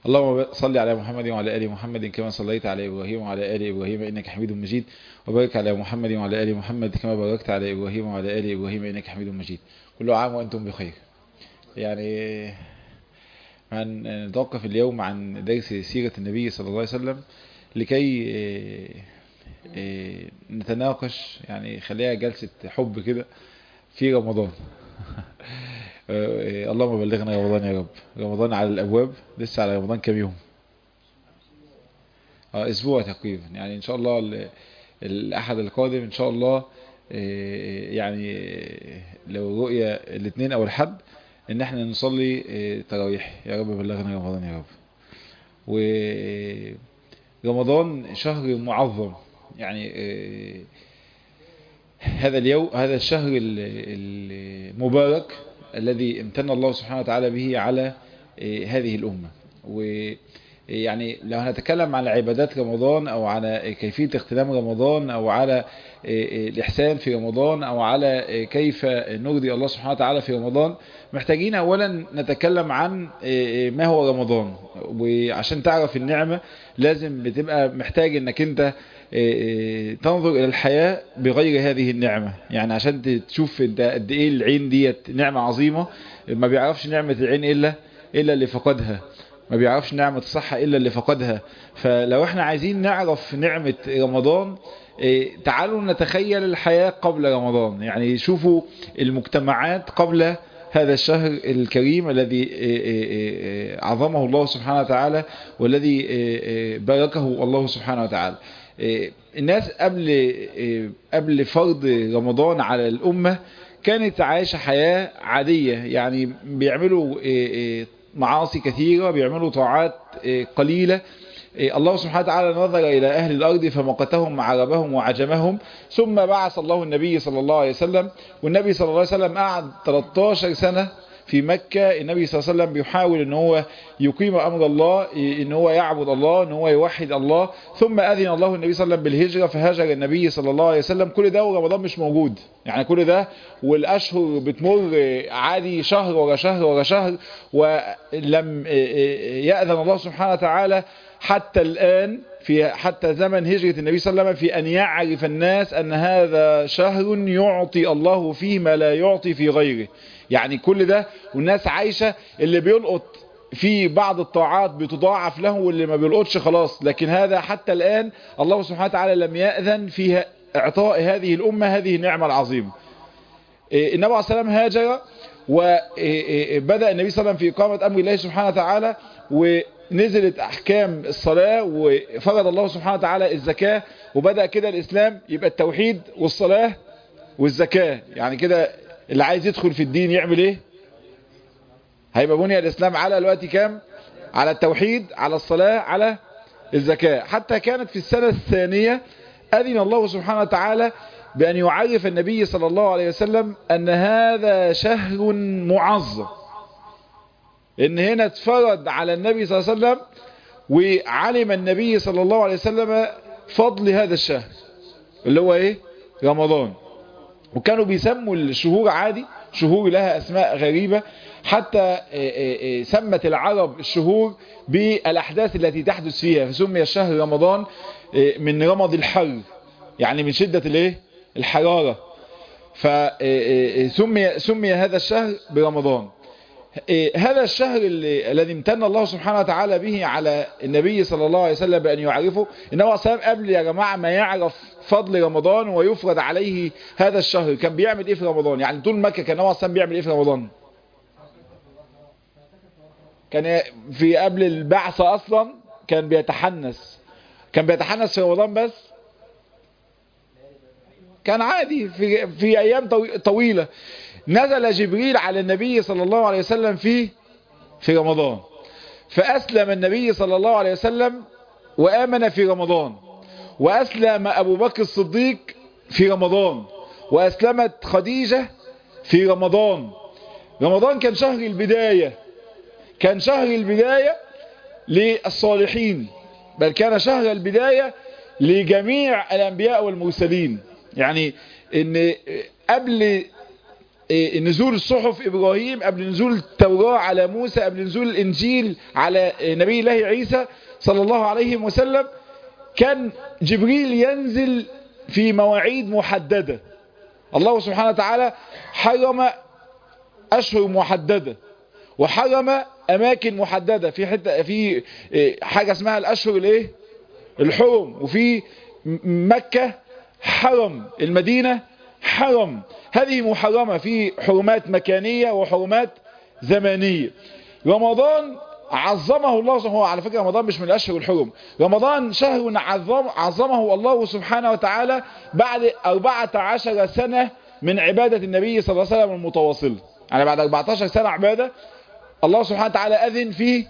اللهم صل على محمد وعلى ال محمد كما صليت على ابراهيم وعلى ال ابراهيم انك حميد مجيد وبارك على محمد وعلى ال محمد كما باركت على ابراهيم وعلى ال ابراهيم انك حميد مجيد كل عام وانتم بخير يعني نتوقف اليوم عن درس سيرة النبي صلى الله عليه وسلم لكي نتناقش يعني خليها جلسة حب كده في رمضان اللهم بلغنا رمضان يا رب رمضان على الابواب لسه على رمضان كام يوم اه اسبوع تقريبا يعني ان شاء الله الاحد القادم ان شاء الله يعني لو رؤية الاثنين او الحد ان احنا نصلي تراويح يا رب بلغنا رمضان يا رب ورمضان شهر معظم يعني هذا اليوم هذا الشهر المبارك الذي امتن الله سبحانه وتعالى به على هذه الأمة ويعني لو هنتكلم عن عبادات رمضان أو على كيفية اغتنام رمضان أو على الإحسان في رمضان أو على كيف نرضي الله سبحانه وتعالى في رمضان محتاجين أولا نتكلم عن ما هو رمضان وعشان تعرف النعمة لازم بتبقى محتاج انك انت تنظر الى الحياة بغير هذه النعمة يعني عشان تشوف انت قد ايه العين ديت نعمة عظيمة ما بيعرفش نعمة العين الا الا اللي فقدها ما بيعرفش نعمة الصحة الا اللي فقدها فلو احنا عايزين نعرف نعمة رمضان تعالوا نتخيل الحياة قبل رمضان يعني شوفوا المجتمعات قبل هذا الشهر الكريم الذي عظمه الله سبحانه وتعالى والذي باركه الله سبحانه وتعالى الناس قبل قبل فرض رمضان على الأمة كانت عايشة حياة عادية يعني بيعملوا معاصي كثيرة بيعملوا طاعات قليلة الله سبحانه وتعالى نظر إلى أهل الأرض فمقتهم عربهم وعجمهم ثم بعث الله النبي صلى الله عليه وسلم والنبي صلى الله عليه وسلم قعد 13 سنة في مكة النبي صلى الله عليه وسلم بيحاول ان هو يقيم امر الله ان هو يعبد الله ان هو يوحد الله ثم اذن الله النبي صلى الله عليه وسلم بالهجرة فهاجر النبي صلى الله عليه وسلم كل ده ورمضان مش موجود يعني كل ده والاشهر بتمر عادي شهر ورا شهر ورا شهر ولم يأذن الله سبحانه وتعالى حتى الآن في حتى زمن هجرة النبي صلى الله عليه وسلم في أن يعرف الناس أن هذا شهر يعطي الله فيه ما لا يعطي في غيره يعني كل ده والناس عايشة اللي بيلقط في بعض الطاعات بتضاعف له واللي ما بيلقطش خلاص لكن هذا حتى الآن الله سبحانه وتعالى لم يأذن فيها اعطاء هذه الأمة هذه النعمة العظيمة النبي عليه السلام هاجر وبدأ النبي صلى الله عليه وسلم في إقامة أمر الله سبحانه وتعالى ونزلت أحكام الصلاة وفرض الله سبحانه وتعالى الزكاة وبدأ كده الإسلام يبقى التوحيد والصلاة والزكاة يعني كده اللي عايز يدخل في الدين يعمل ايه هيبقى بني الإسلام على الوقت كام على التوحيد على الصلاة على الزكاة حتى كانت في السنة الثانية أذن الله سبحانه وتعالى بأن يعرف النبي صلى الله عليه وسلم أن هذا شهر معظم ان هنا اتفرض على النبي صلى الله عليه وسلم وعلم النبي صلى الله عليه وسلم فضل هذا الشهر اللي هو ايه رمضان وكانوا بيسموا الشهور عادي شهور لها اسماء غريبة حتى سمت العرب الشهور بالاحداث التي تحدث فيها فسمي الشهر رمضان من رمض الحر يعني من شدة الايه الحرارة فسمي سمي هذا الشهر برمضان هذا الشهر الذي امتن الله سبحانه وتعالى به على النبي صلى الله عليه وسلم بأن يعرفه إنه صلى قبل يا جماعة ما يعرف فضل رمضان ويفرض عليه هذا الشهر كان بيعمل إيه في رمضان يعني طول مكة كان هو صلى بيعمل إيه في رمضان كان في قبل البعثة أصلا كان بيتحنس كان بيتحنس في رمضان بس كان عادي في, في أيام طويلة نزل جبريل على النبي صلى الله عليه وسلم في في رمضان فأسلم النبي صلى الله عليه وسلم وآمن في رمضان وأسلم أبو بكر الصديق في رمضان وأسلمت خديجة في رمضان رمضان كان شهر البداية كان شهر البداية للصالحين بل كان شهر البداية لجميع الأنبياء والمرسلين يعني ان قبل نزول الصحف إبراهيم قبل نزول التوراة على موسى قبل نزول الإنجيل على نبي الله عيسى صلى الله عليه وسلم كان جبريل ينزل في مواعيد محددة الله سبحانه وتعالى حرم أشهر محددة وحرم أماكن محددة في حتة في حاجة اسمها الأشهر الايه الحرم وفي مكة حرم المدينة حرم هذه محرمة في حرمات مكانية وحرمات زمانية رمضان عظمه الله سبحانه على فكرة رمضان مش من الأشهر الحرم رمضان شهر عظم عظمه الله سبحانه وتعالى بعد 14 سنة من عبادة النبي صلى الله عليه وسلم المتواصلة يعني بعد 14 سنة عبادة الله سبحانه وتعالى أذن في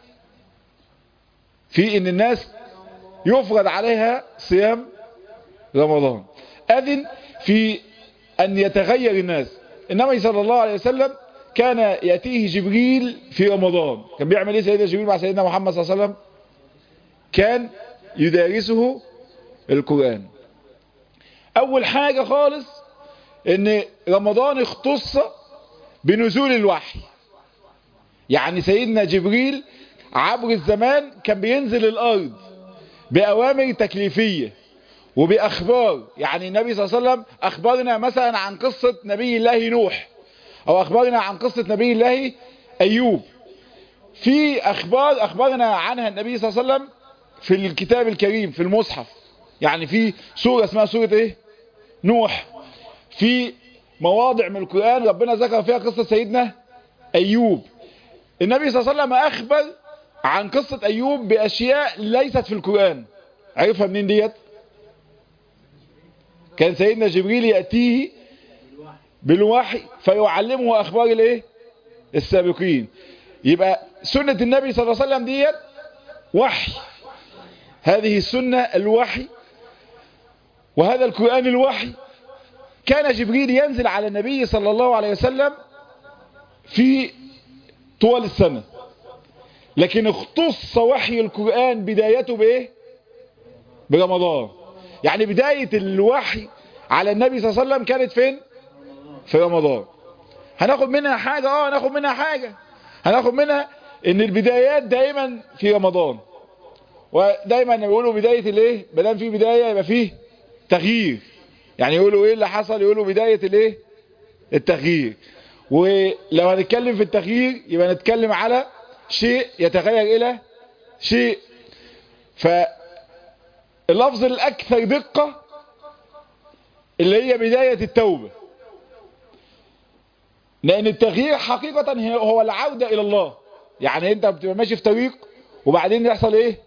في ان الناس يفرض عليها صيام رمضان أذن في أن يتغير الناس النبي صلى الله عليه وسلم كان يأتيه جبريل في رمضان كان بيعمل ايه سيدنا جبريل مع سيدنا محمد صلى الله عليه وسلم كان يدارسه القرآن أول حاجة خالص ان رمضان اختص بنزول الوحي يعني سيدنا جبريل عبر الزمان كان بينزل الأرض بأوامر تكليفية وبأخبار يعني النبي صلى الله عليه وسلم أخبرنا مثلا عن قصة نبي الله نوح أو أخبرنا عن قصة نبي الله أيوب في أخبار أخبرنا عنها النبي صلى الله عليه وسلم في الكتاب الكريم في المصحف يعني في سورة اسمها سورة إيه نوح في مواضع من القرآن ربنا ذكر فيها قصة سيدنا أيوب النبي صلى الله عليه وسلم أخبر عن قصة أيوب بأشياء ليست في القرآن عرفها منين ديت كان سيدنا جبريل يأتيه بالوحي فيعلمه أخبار الايه السابقين يبقى سنة النبي صلى الله عليه وسلم ديت وحي هذه السنة الوحي وهذا القرآن الوحي كان جبريل ينزل على النبي صلى الله عليه وسلم في طوال السنة لكن اختص وحي القرآن بدايته بايه برمضان يعني بداية الوحي على النبي صلى الله عليه وسلم كانت فين في رمضان هناخد منها حاجة اه هناخد منها حاجة هناخد منها ان البدايات دائما في رمضان ودايما بيقولوا بداية الايه بدل في بداية يبقى فيه تغيير يعني يقولوا ايه اللي حصل يقولوا بداية الايه التغيير ولو هنتكلم في التغيير يبقى نتكلم على شيء يتغير الى شيء فاللفظ الاكثر دقة اللي هي بداية التوبة لان التغيير حقيقة هو العودة الى الله يعني انت بتبقى ماشي في طريق وبعدين يحصل ايه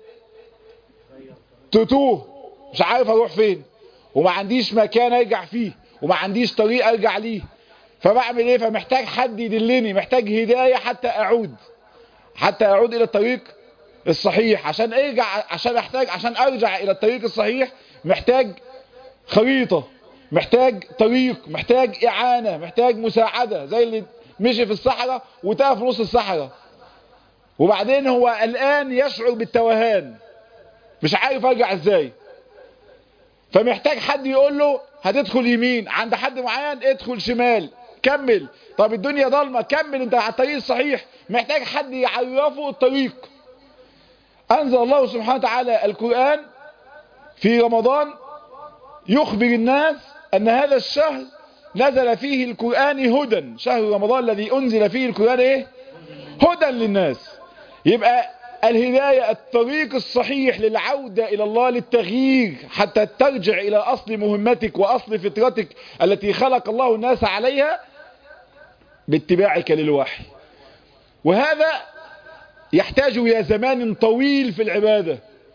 تتوه مش عارف اروح فين وما عنديش مكان ارجع فيه وما عنديش طريق ارجع ليه فبعمل ايه فمحتاج حد يدلني محتاج هداية حتى اعود حتى اعود الى الطريق الصحيح عشان ارجع عشان احتاج عشان ارجع الى الطريق الصحيح محتاج خريطة محتاج طريق محتاج اعانة محتاج مساعدة زي اللي مشي في الصحراء وتاه في نص الصحراء وبعدين هو الان يشعر بالتوهان مش عارف ارجع ازاي فمحتاج حد يقول له هتدخل يمين عند حد معين ادخل شمال كمل طب الدنيا ضلمة كمل انت على الطريق الصحيح محتاج حد يعرفه الطريق انزل الله سبحانه وتعالى القرآن في رمضان يخبر الناس ان هذا الشهر نزل فيه القرآن هدى شهر رمضان الذي انزل فيه القرآن ايه هدى للناس يبقى الهداية الطريق الصحيح للعودة إلى الله للتغيير حتى ترجع إلى أصل مهمتك وأصل فطرتك التي خلق الله الناس عليها باتباعك للوحي وهذا يحتاج إلى زمان طويل في العبادة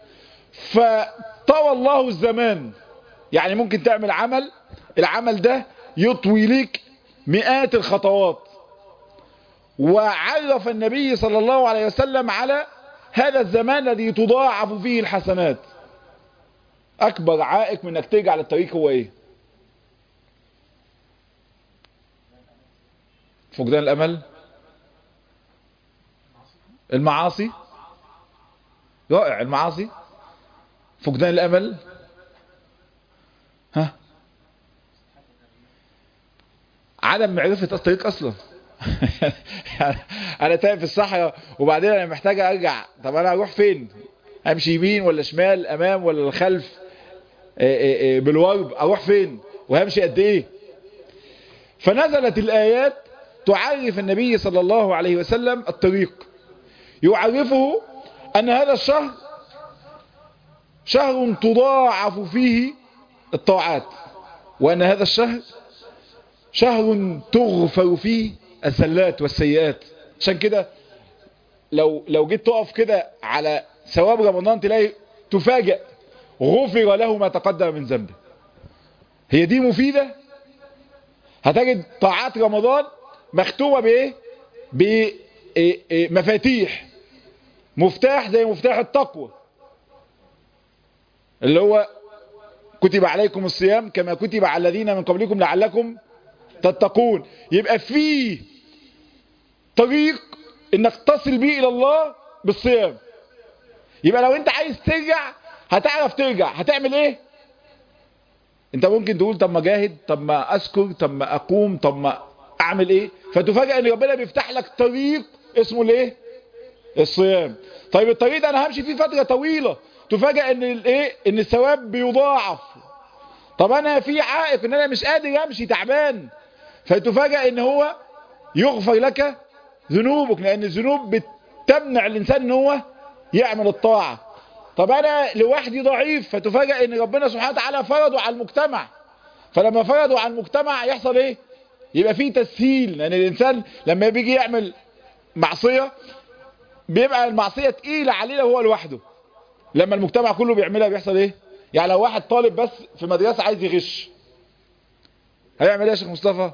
فطوى الله الزمان يعني ممكن تعمل عمل العمل ده يطوي لك مئات الخطوات وعرف النبي صلى الله عليه وسلم على هذا الزمان الذي تضاعف فيه الحسنات اكبر عائق من انك ترجع للطريق هو ايه فقدان الامل المعاصي رائع المعاصي فقدان الامل ها عدم معرفة الطريق اصلا انا تايه في الصحراء وبعدين انا محتاج ارجع طب انا اروح فين امشي يمين ولا شمال امام ولا الخلف بالورب اروح فين وهمشي قد ايه فنزلت الايات تعرف النبي صلى الله عليه وسلم الطريق يعرفه ان هذا الشهر شهر تضاعف فيه الطاعات وان هذا الشهر شهر تغفر فيه الزلات والسيئات عشان كده لو لو جيت تقف كده على ثواب رمضان تلاقي تفاجئ غفر له ما تقدم من ذنبه هي دي مفيدة هتجد طاعات رمضان مختومة بايه بمفاتيح مفتاح زي مفتاح التقوى اللي هو كتب عليكم الصيام كما كتب على الذين من قبلكم لعلكم تتقون يبقى فيه طريق انك تصل بيه الى الله بالصيام يبقى لو انت عايز ترجع هتعرف ترجع هتعمل ايه انت ممكن تقول طب ما جاهد طب ما اذكر طب ما اقوم طب ما اعمل ايه فتفاجئ ان ربنا بيفتح لك طريق اسمه الايه الصيام طيب الطريق ده انا همشي فيه فتره طويله تفاجئ ان الايه ان الثواب بيضاعف طب انا في عائق ان انا مش قادر امشي تعبان فتفاجئ ان هو يغفر لك ذنوبك لان الذنوب بتمنع الانسان ان هو يعمل الطاعة طب انا لوحدي ضعيف فتفاجئ ان ربنا سبحانه وتعالى فرضه على المجتمع فلما فرضه على المجتمع يحصل ايه يبقى فيه تسهيل لان الانسان لما بيجي يعمل معصية بيبقى المعصية تقيلة عليه لو هو لوحده لما المجتمع كله بيعملها بيحصل ايه يعني لو واحد طالب بس في مدرسة عايز يغش هيعمل ايه يا شيخ مصطفى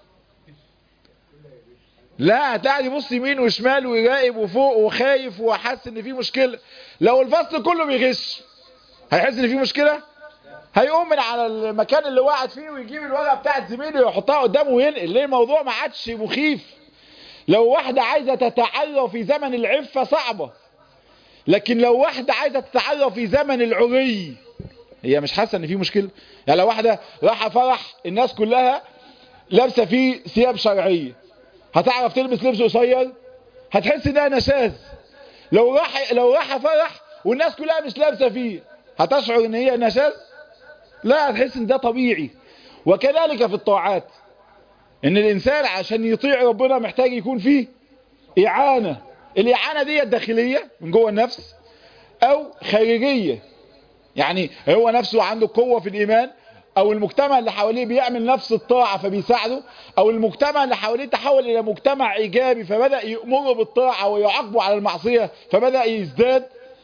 لا هتلاقي يبص يمين وشمال ويراقب وفوق وخايف وحاسس ان في مشكله لو الفصل كله بيغش هيحس ان في مشكله هيقوم من على المكان اللي وقعد فيه ويجيب الورقه بتاعت زميله ويحطها قدامه وينقل ليه الموضوع ما عادش مخيف لو واحده عايزه تتعرف في زمن العفه صعبه لكن لو واحده عايزه تتعرف في زمن العري هي مش حاسه ان في مشكله يعني لو واحده رايحه فرح الناس كلها لابسه فيه ثياب شرعيه هتعرف تلبس لبس قصير هتحس انها نشاز لو راح لو راح فرح والناس كلها مش لابسه فيه هتشعر ان هي نشاز لا هتحس ان ده طبيعي وكذلك في الطاعات ان الانسان عشان يطيع ربنا محتاج يكون فيه اعانة الاعانة دي الداخلية من جوه النفس او خارجية يعني هو نفسه عنده قوة في الايمان او المجتمع اللي حواليه بيعمل نفس الطاعة فبيساعده او المجتمع اللي حواليه تحول الى مجتمع ايجابي فبدأ يأمره بالطاعة ويعاقبه على المعصية فبدأ يزداد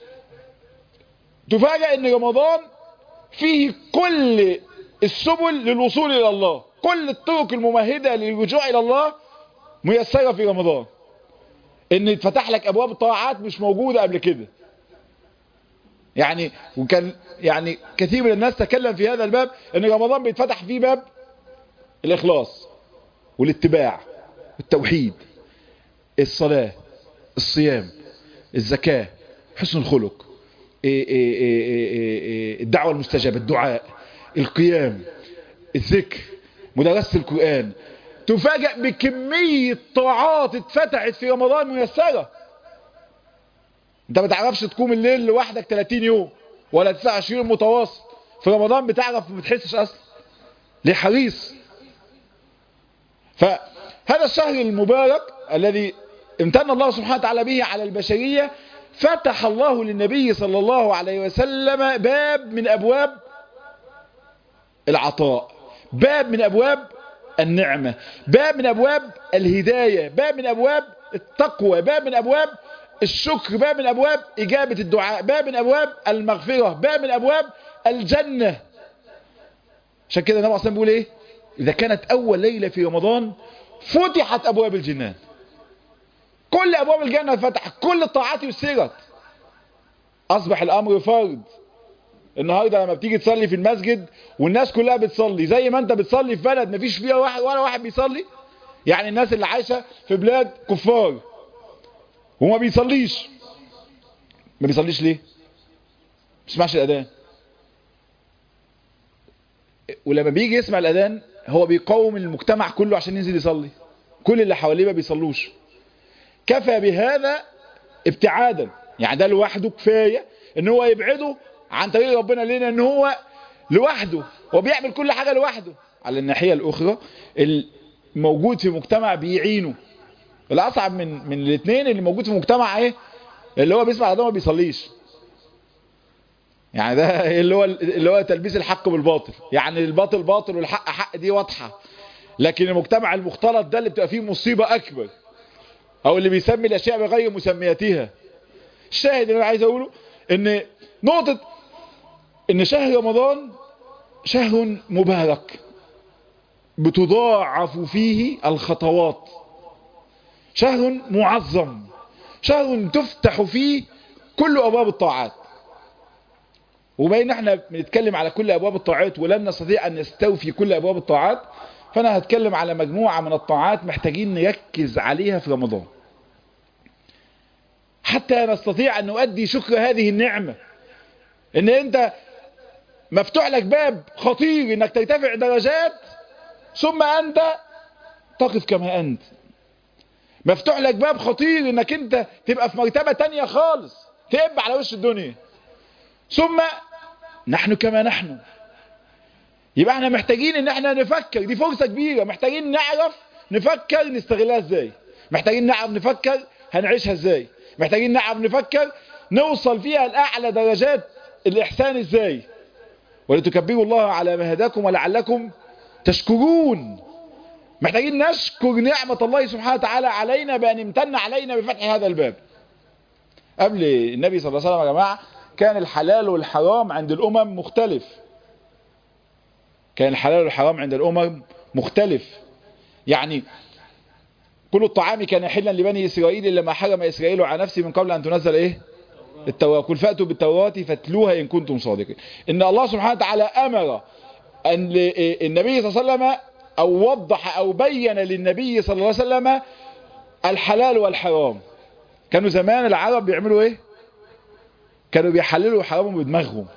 تفاجأ ان رمضان فيه كل السبل للوصول الى الله كل الطرق الممهدة للرجوع الى الله ميسرة في رمضان ان اتفتح لك ابواب الطاعات مش موجودة قبل كده يعني وكان يعني كثير من الناس تكلم في هذا الباب ان رمضان بيتفتح فيه باب الاخلاص والاتباع التوحيد الصلاة الصيام الزكاة حسن الخلق الدعوة المستجابة الدعاء القيام الذكر مدرسة القرآن تفاجأ بكمية طاعات اتفتحت في رمضان ميسرة انت ما تعرفش تقوم الليل لوحدك 30 يوم ولا 29 يوم متواصل في رمضان بتعرف ما بتحسش اصلا ليه حريص فهذا الشهر المبارك الذي امتن الله سبحانه وتعالى به على البشرية فتح الله للنبي صلى الله عليه وسلم باب من أبواب العطاء باب من أبواب النعمة باب من أبواب الهداية باب من أبواب التقوى باب من أبواب الشكر باب من أبواب إجابة الدعاء باب من أبواب المغفرة باب من أبواب الجنة عشان كده النبي صلى بيقول إيه إذا كانت أول ليلة في رمضان فتحت أبواب الجنان كل أبواب الجنة فتحت كل الطاعات يسرت أصبح الأمر فرض النهاردة لما بتيجي تصلي في المسجد والناس كلها بتصلي زي ما انت بتصلي في بلد مفيش فيها واحد ولا واحد بيصلي يعني الناس اللي عايشة في بلاد كفار وما بيصليش ما بيصليش ليه ما بيسمعش الأذان ولما بيجي يسمع الأذان هو بيقاوم المجتمع كله عشان ينزل يصلي كل اللي حواليه ما بيصلوش كفى بهذا ابتعادا يعني ده لوحده كفاية ان هو يبعده عن طريق ربنا لنا ان هو لوحده هو بيعمل كل حاجة لوحده على الناحية الاخرى الموجود في مجتمع بيعينه الاصعب من من الاثنين اللي موجود في مجتمع ايه اللي هو بيسمع ده ما بيصليش يعني ده اللي هو اللي هو تلبيس الحق بالباطل يعني الباطل باطل والحق حق دي واضحة لكن المجتمع المختلط ده اللي بتبقى فيه مصيبة اكبر او اللي بيسمي الاشياء بغير مسمياتها الشاهد اللي انا عايز اقوله ان نقطة ان شهر رمضان شهر مبارك بتضاعف فيه الخطوات شهر معظم شهر تفتح فيه كل ابواب الطاعات وبين احنا بنتكلم على كل ابواب الطاعات ولن نستطيع ان نستوفي كل ابواب الطاعات فانا هتكلم على مجموعة من الطاعات محتاجين نركز عليها في رمضان حتى نستطيع ان نؤدي شكر هذه النعمة ان انت مفتوح لك باب خطير انك ترتفع درجات ثم انت تقف كما انت مفتوح لك باب خطير انك انت تبقى في مرتبة تانية خالص تقب على وش الدنيا ثم نحن كما نحن يبقى احنا محتاجين ان احنا نفكر دي فرصة كبيرة محتاجين نعرف نفكر نستغلها ازاي محتاجين نعرف نفكر هنعيشها ازاي محتاجين نعرف نفكر نوصل فيها لأعلى درجات الإحسان ازاي ولتكبروا الله على ما هداكم ولعلكم تشكرون محتاجين نشكر نعمة الله سبحانه وتعالى علينا بأن امتن علينا بفتح هذا الباب قبل النبي صلى الله عليه وسلم يا جماعة كان الحلال والحرام عند الأمم مختلف كان الحلال والحرام عند الأمم مختلف يعني كل الطعام كان حلا لبني إسرائيل إلا ما حرم إسرائيل على نفسه من قبل أن تنزل إيه التوراة قل فأتوا بالتوراة فاتلوها إن كنتم صادقين إن الله سبحانه وتعالى أمر أن النبي صلى الله عليه وسلم أو وضح أو بين للنبي صلى الله عليه وسلم الحلال والحرام كانوا زمان العرب بيعملوا إيه كانوا بيحللوا حرامهم بدماغهم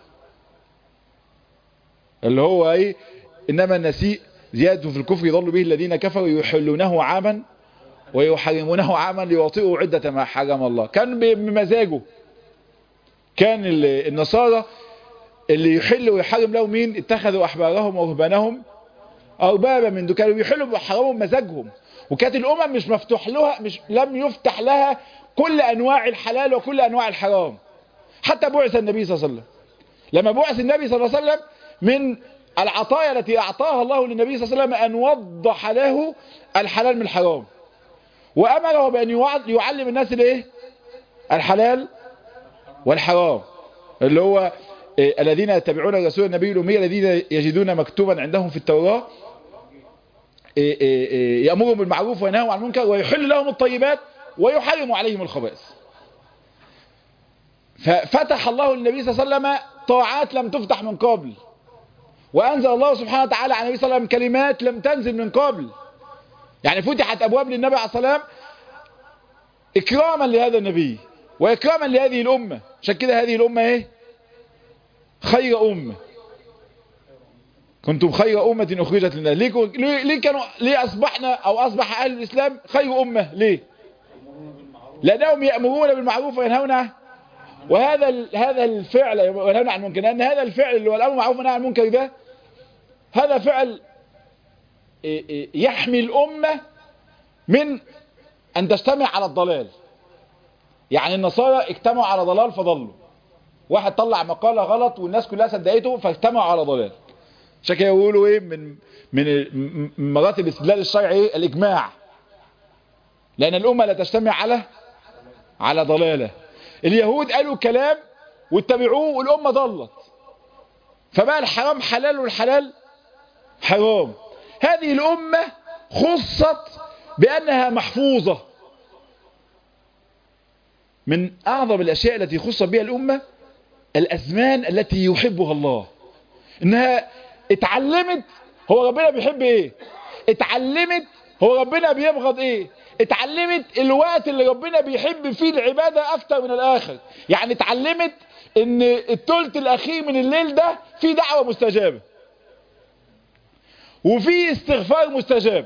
اللي هو ايه انما النسيء زيادة في الكفر يضل به الذين كفروا يحلونه عاما ويحرمونه عاما ليوطئوا عدة ما حرم الله كان بمزاجه كان النصارى اللي يحل ويحرم له مين اتخذوا احبارهم ورهبانهم اربابا من دول كانوا بيحلوا ويحرموا بمزاجهم وكانت الامم مش مفتوح لها مش لم يفتح لها كل انواع الحلال وكل انواع الحرام حتى بعث النبي صلى الله عليه وسلم لما بعث النبي صلى الله عليه وسلم من العطايا التي أعطاها الله للنبي صلى الله عليه وسلم أن وضح له الحلال من الحرام وأمره بأن يعلم الناس الايه الحلال والحرام اللي هو الذين يتبعون رسول النبي الأمي الذين يجدون مكتوبا عندهم في التوراة يأمرهم بالمعروف وينهوا عن المنكر ويحل لهم الطيبات ويحرم عليهم الخبائث ففتح الله للنبي صلى الله عليه وسلم طاعات لم تفتح من قبل وأنزل الله سبحانه وتعالى على النبي صلى الله عليه وسلم كلمات لم تنزل من قبل يعني فتحت أبواب للنبي عليه الصلاة والسلام إكراما لهذا النبي وإكراما لهذه الأمة عشان كده هذه الأمة إيه خير أمة كنتم خير أمة أخرجت لنا ليه, ليه كانوا ليه أصبحنا أو أصبح أهل الإسلام خير أمة ليه لأنهم يأمرون بالمعروف وينهون وهذا هذا الفعل وينهون عن المنكر لأن هذا الفعل اللي هو الأمر معروف والنهي عن المنكر ده هذا فعل يحمي الأمة من أن تجتمع على الضلال يعني النصارى اجتمعوا على ضلال فضلوا واحد طلع مقالة غلط والناس كلها صدقته فاجتمعوا على ضلال عشان كده يقولوا ايه من من مراتب الاستدلال الشرعي الاجماع لان الامه لا تجتمع على على ضلاله اليهود قالوا كلام واتبعوه والامه ضلت فبقى الحرام حلال والحلال حرام هذه الامه خصت بانها محفوظه من اعظم الاشياء التي خصت بها الامه الازمان التي يحبها الله انها اتعلمت هو ربنا بيحب ايه اتعلمت هو ربنا بيبغض ايه اتعلمت الوقت اللي ربنا بيحب فيه العبادة اكتر من الاخر يعني اتعلمت ان الثلث الاخير من الليل ده فيه دعوة مستجابة وفي استغفار مستجاب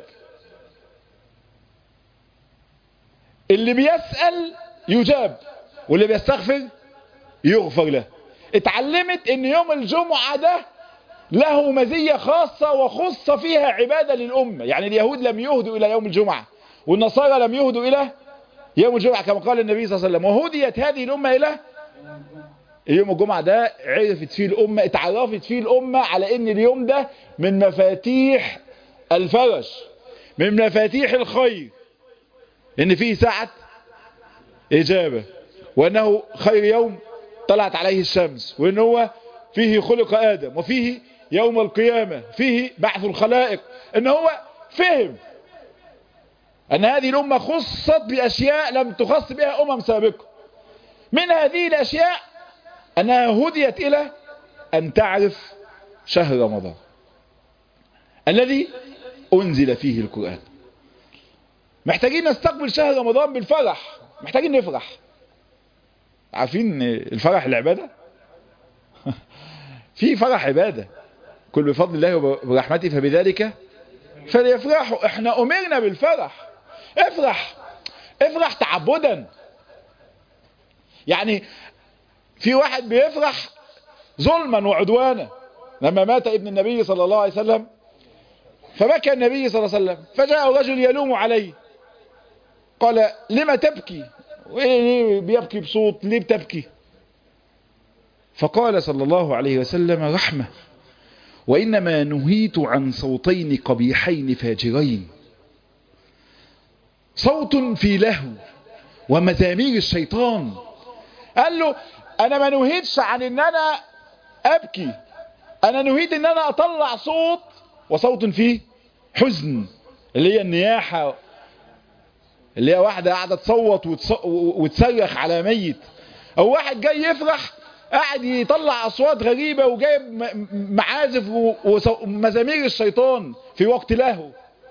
اللي بيسأل يجاب واللي بيستغفر يغفر له اتعلمت ان يوم الجمعة ده له مزية خاصة وخص فيها عبادة للأمة يعني اليهود لم يهدوا إلى يوم الجمعة والنصارى لم يهدوا إلى يوم الجمعة كما قال النبي صلى الله عليه وسلم وهديت هذه الأمة إلى يوم الجمعة ده عرفت فيه الأمة اتعرفت فيه الأمة على ان اليوم ده من مفاتيح الفرج من مفاتيح الخير ان فيه ساعة اجابة وانه خير يوم طلعت عليه الشمس وان هو فيه خلق ادم وفيه يوم القيامة فيه بعث الخلائق ان هو فهم ان هذه الامة خصت باشياء لم تخص بها امم سابقة من هذه الاشياء انها هديت الى ان تعرف شهر رمضان الذي انزل فيه القرآن محتاجين نستقبل شهر رمضان بالفرح محتاجين نفرح عارفين الفرح العبادة في فرح عبادة كل بفضل الله وبرحمته فبذلك فليفرحوا احنا امرنا بالفرح افرح افرح تعبدا يعني في واحد بيفرح ظلما وعدوانا لما مات ابن النبي صلى الله عليه وسلم فبكى النبي صلى الله عليه وسلم فجاء رجل يلوم عليه قال لما تبكي ليه بيبكي بصوت ليه بتبكي فقال صلى الله عليه وسلم رحمة وإنما نهيت عن صوتين قبيحين فاجرين صوت في لهو ومزامير الشيطان قال له انا ما نهيتش عن ان انا ابكي انا نهيت ان انا اطلع صوت وصوت فيه حزن اللي هي النياحة اللي هي واحدة قاعدة تصوت وتصرخ على ميت او واحد جاي يفرح قاعد يطلع اصوات غريبة وجايب معازف ومزامير الشيطان في وقت لهو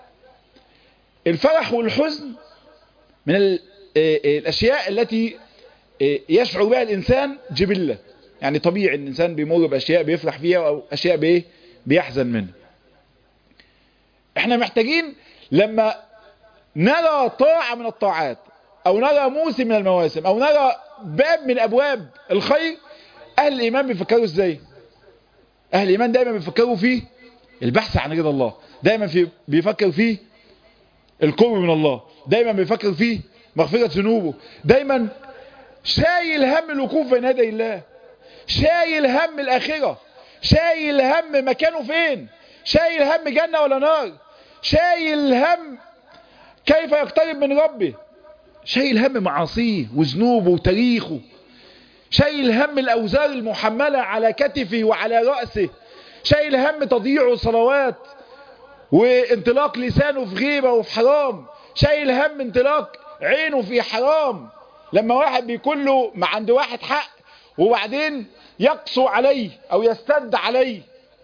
الفرح والحزن من الاشياء التي يشعر بها الانسان جبلة يعني طبيعي الانسان بيمر باشياء بيفرح فيها او اشياء بايه بيحزن منها احنا محتاجين لما نرى طاعة من الطاعات او نرى موسم من المواسم او نرى باب من ابواب الخير اهل الايمان بيفكروا ازاي اهل الايمان دايما بيفكروا فيه البحث عن رضا الله دايما في بيفكر فيه القرب من الله دايما بيفكر فيه مغفرة ذنوبه دايما شايل هم الوقوف بين يدي الله شايل هم الآخرة شايل هم مكانه فين شايل هم جنة ولا نار شايل هم كيف يقترب من ربه شايل هم معاصيه وذنوبه وتاريخه شايل هم الأوزار المحملة على كتفه وعلى رأسه شايل هم تضييع صلوات وانطلاق لسانه في غيبة وفي حرام شايل هم انطلاق عينه في حرام لما واحد بيكون له ما عند واحد حق وبعدين يقسو عليه او يستد عليه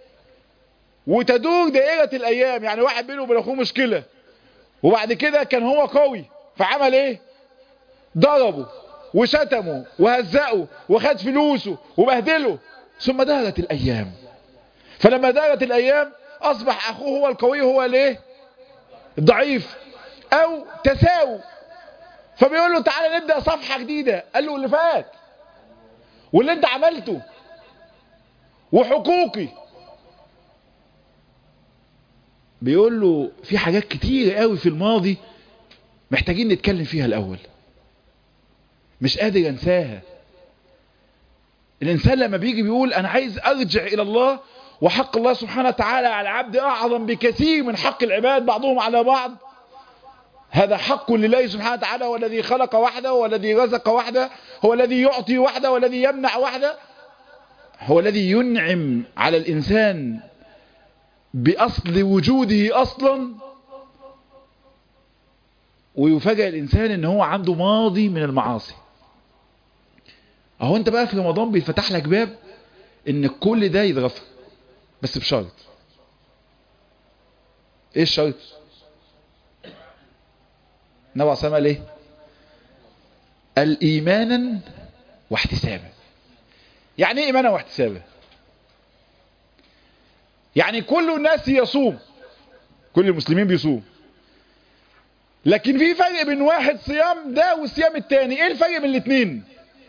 وتدور دائرة الايام يعني واحد بينه وبين اخوه مشكلة وبعد كده كان هو قوي فعمل ايه ضربه وشتمه وهزقه وخد فلوسه وبهدله ثم دارت الايام فلما دارت الايام اصبح اخوه هو القوي هو الايه الضعيف او تساوي فبيقول له تعالى نبدأ صفحة جديدة قال له اللي فات واللي انت عملته وحقوقي بيقول له في حاجات كتير قوي في الماضي محتاجين نتكلم فيها الاول مش قادر انساها الانسان لما بيجي بيقول انا عايز ارجع الى الله وحق الله سبحانه وتعالى على العبد اعظم بكثير من حق العباد بعضهم على بعض هذا حق لله سبحانه وتعالى هو الذي خلق وحده هو الذي رزق وحده هو الذي يعطي وحده والذي يمنع وحده هو الذي ينعم على الإنسان بأصل وجوده أصلا ويفاجئ الإنسان ان هو عنده ماضي من المعاصي اهو انت بقى في رمضان بيفتح لك باب ان كل ده يتغفر بس بشرط ايه الشرط النبي عليه قال ايه قال ايمانا واحتسابا يعني ايه ايمانا واحتسابا يعني كل الناس يصوم كل المسلمين بيصوم لكن في فرق بين واحد صيام ده والصيام التاني ايه الفرق بين الاثنين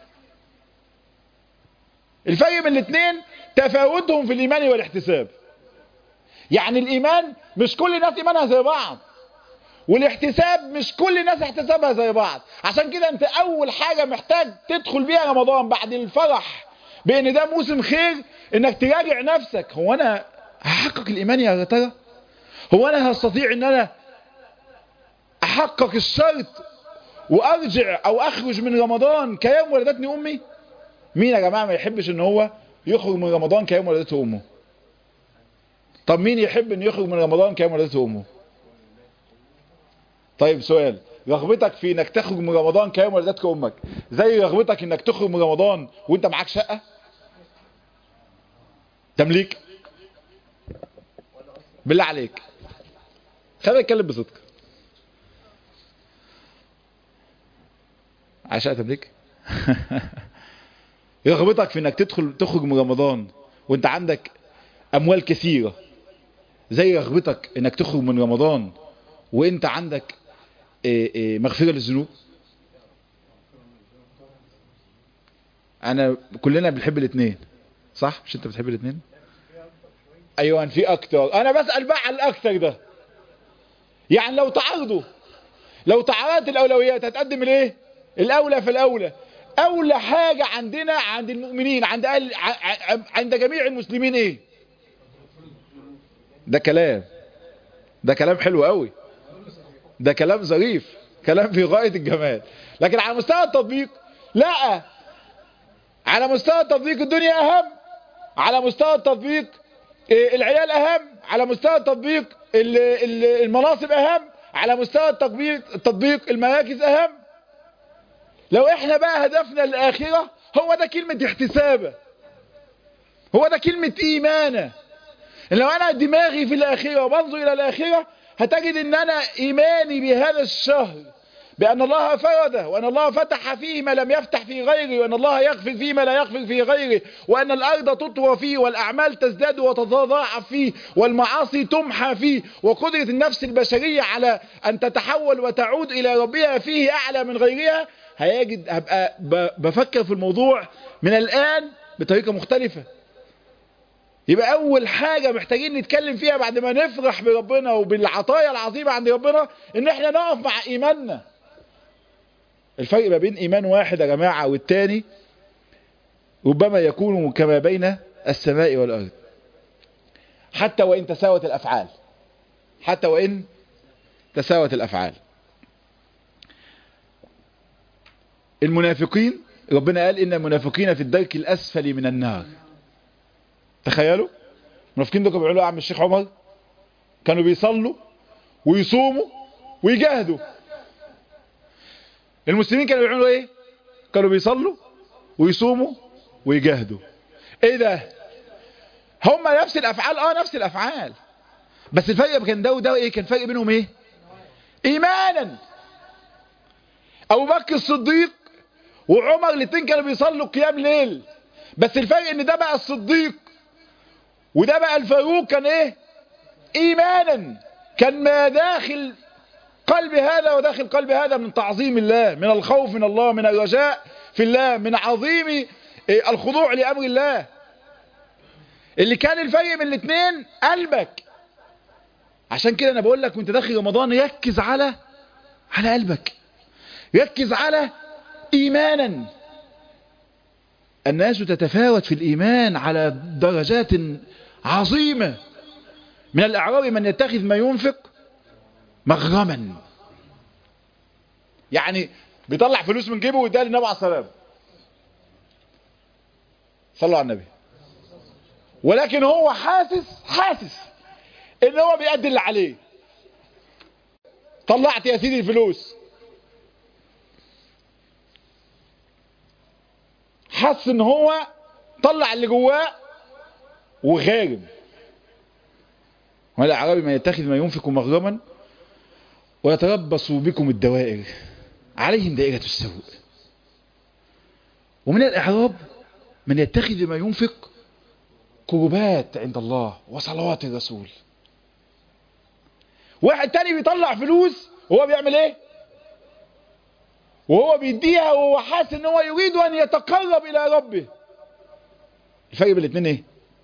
الفرق بين الاثنين تفاوتهم في الايمان والاحتساب يعني الايمان مش كل الناس ايمانها زي بعض والاحتساب مش كل الناس احتسابها زي بعض عشان كده انت اول حاجة محتاج تدخل بيها رمضان بعد الفرح بان ده موسم خير انك تراجع نفسك هو انا هحقق الايمان يا ترى هو انا هستطيع ان انا احقق الشرط وارجع او اخرج من رمضان كيوم ولدتني امي مين يا جماعة ما يحبش ان هو يخرج من رمضان كيوم ولدته امه طب مين يحب ان يخرج من رمضان كيوم ولدته امه طيب سؤال رغبتك في انك تخرج من رمضان كيوم ولدتك امك زي رغبتك انك تخرج من رمضان وانت معاك شقة تمليك بالله عليك خلينا نتكلم بصدق عشاء تمليك رغبتك في انك تدخل تخرج من رمضان وانت عندك اموال كثيرة زي رغبتك انك تخرج من رمضان وانت عندك إيه إيه مغفرة للذنوب انا كلنا بنحب الاثنين صح مش انت بتحب الاثنين ايوه في اكتر انا بسأل بقى على الاكتر ده يعني لو تعرضوا لو تعرضت الاولويات هتقدم الايه الاولى في الاولى اولى حاجة عندنا عند المؤمنين عند أهل عند جميع المسلمين ايه ده كلام ده كلام حلو قوي ده كلام ظريف كلام في غاية الجمال لكن على مستوى التطبيق لا على مستوى التطبيق الدنيا اهم على مستوى التطبيق العيال اهم على مستوى التطبيق المناصب اهم على مستوى التطبيق التطبيق المراكز اهم لو احنا بقى هدفنا الاخرة هو ده كلمة احتسابة هو ده كلمة ايمانة لو انا دماغي في الاخرة وبنظر الى الاخرة هتجد ان انا ايماني بهذا الشهر بان الله فرده وان الله فتح فيه ما لم يفتح في غيره وان الله يغفر فيه ما لا يغفر في غيره وان الارض تطوى فيه والاعمال تزداد وتتضاعف فيه والمعاصي تمحى فيه وقدرة النفس البشرية على ان تتحول وتعود الى ربها فيه اعلى من غيرها هيجد هبقى بفكر في الموضوع من الان بطريقة مختلفة يبقى اول حاجة محتاجين نتكلم فيها بعد ما نفرح بربنا وبالعطايا العظيمة عند ربنا ان احنا نقف مع ايماننا الفرق ما بين ايمان واحد يا جماعة والتاني ربما يكون كما بين السماء والارض حتى وان تساوت الافعال حتى وان تساوت الافعال المنافقين ربنا قال ان المنافقين في الدرك الاسفل من النار تخيلوا المنافقين دول كانوا بيقولوا عم الشيخ عمر كانوا بيصلوا ويصوموا ويجاهدوا المسلمين كانوا بيعملوا ايه كانوا بيصلوا ويصوموا ويجاهدوا ايه ده هم نفس الافعال اه نفس الافعال بس الفرق كان ده وده ايه كان فرق بينهم ايه ايمانا ابو بكر الصديق وعمر الاثنين كانوا بيصلوا قيام ليل بس الفرق ان ده بقى الصديق وده بقى الفاروق كان ايه ايمانا كان ما داخل قلب هذا وداخل قلب هذا من تعظيم الله من الخوف من الله من الرجاء في الله من عظيم الخضوع لأمر الله اللي كان الفرق بين الاثنين قلبك عشان كده انا بقول لك وانت داخل رمضان ركز على على قلبك ركز على ايمانا الناس تتفاوت في الايمان على درجات عظيمة من الاعراب من يتخذ ما ينفق مغرما يعني بيطلع فلوس من جيبه ويديها للنبي عليه السلام صلوا على النبي ولكن هو حاسس حاسس ان هو بيأدي اللي عليه طلعت يا سيدي الفلوس حس ان هو طلع اللي جواه وغارم والاعرابي ما يتخذ ما ينفق مغرما ويتربص بكم الدوائر عليهم دائرة السوء ومن الإعراب من يتخذ ما ينفق قربات عند الله وصلوات الرسول واحد تاني بيطلع فلوس وهو بيعمل ايه وهو بيديها وهو حاسس ان هو يريد ان يتقرب الى ربه الفرق بين الاثنين ايه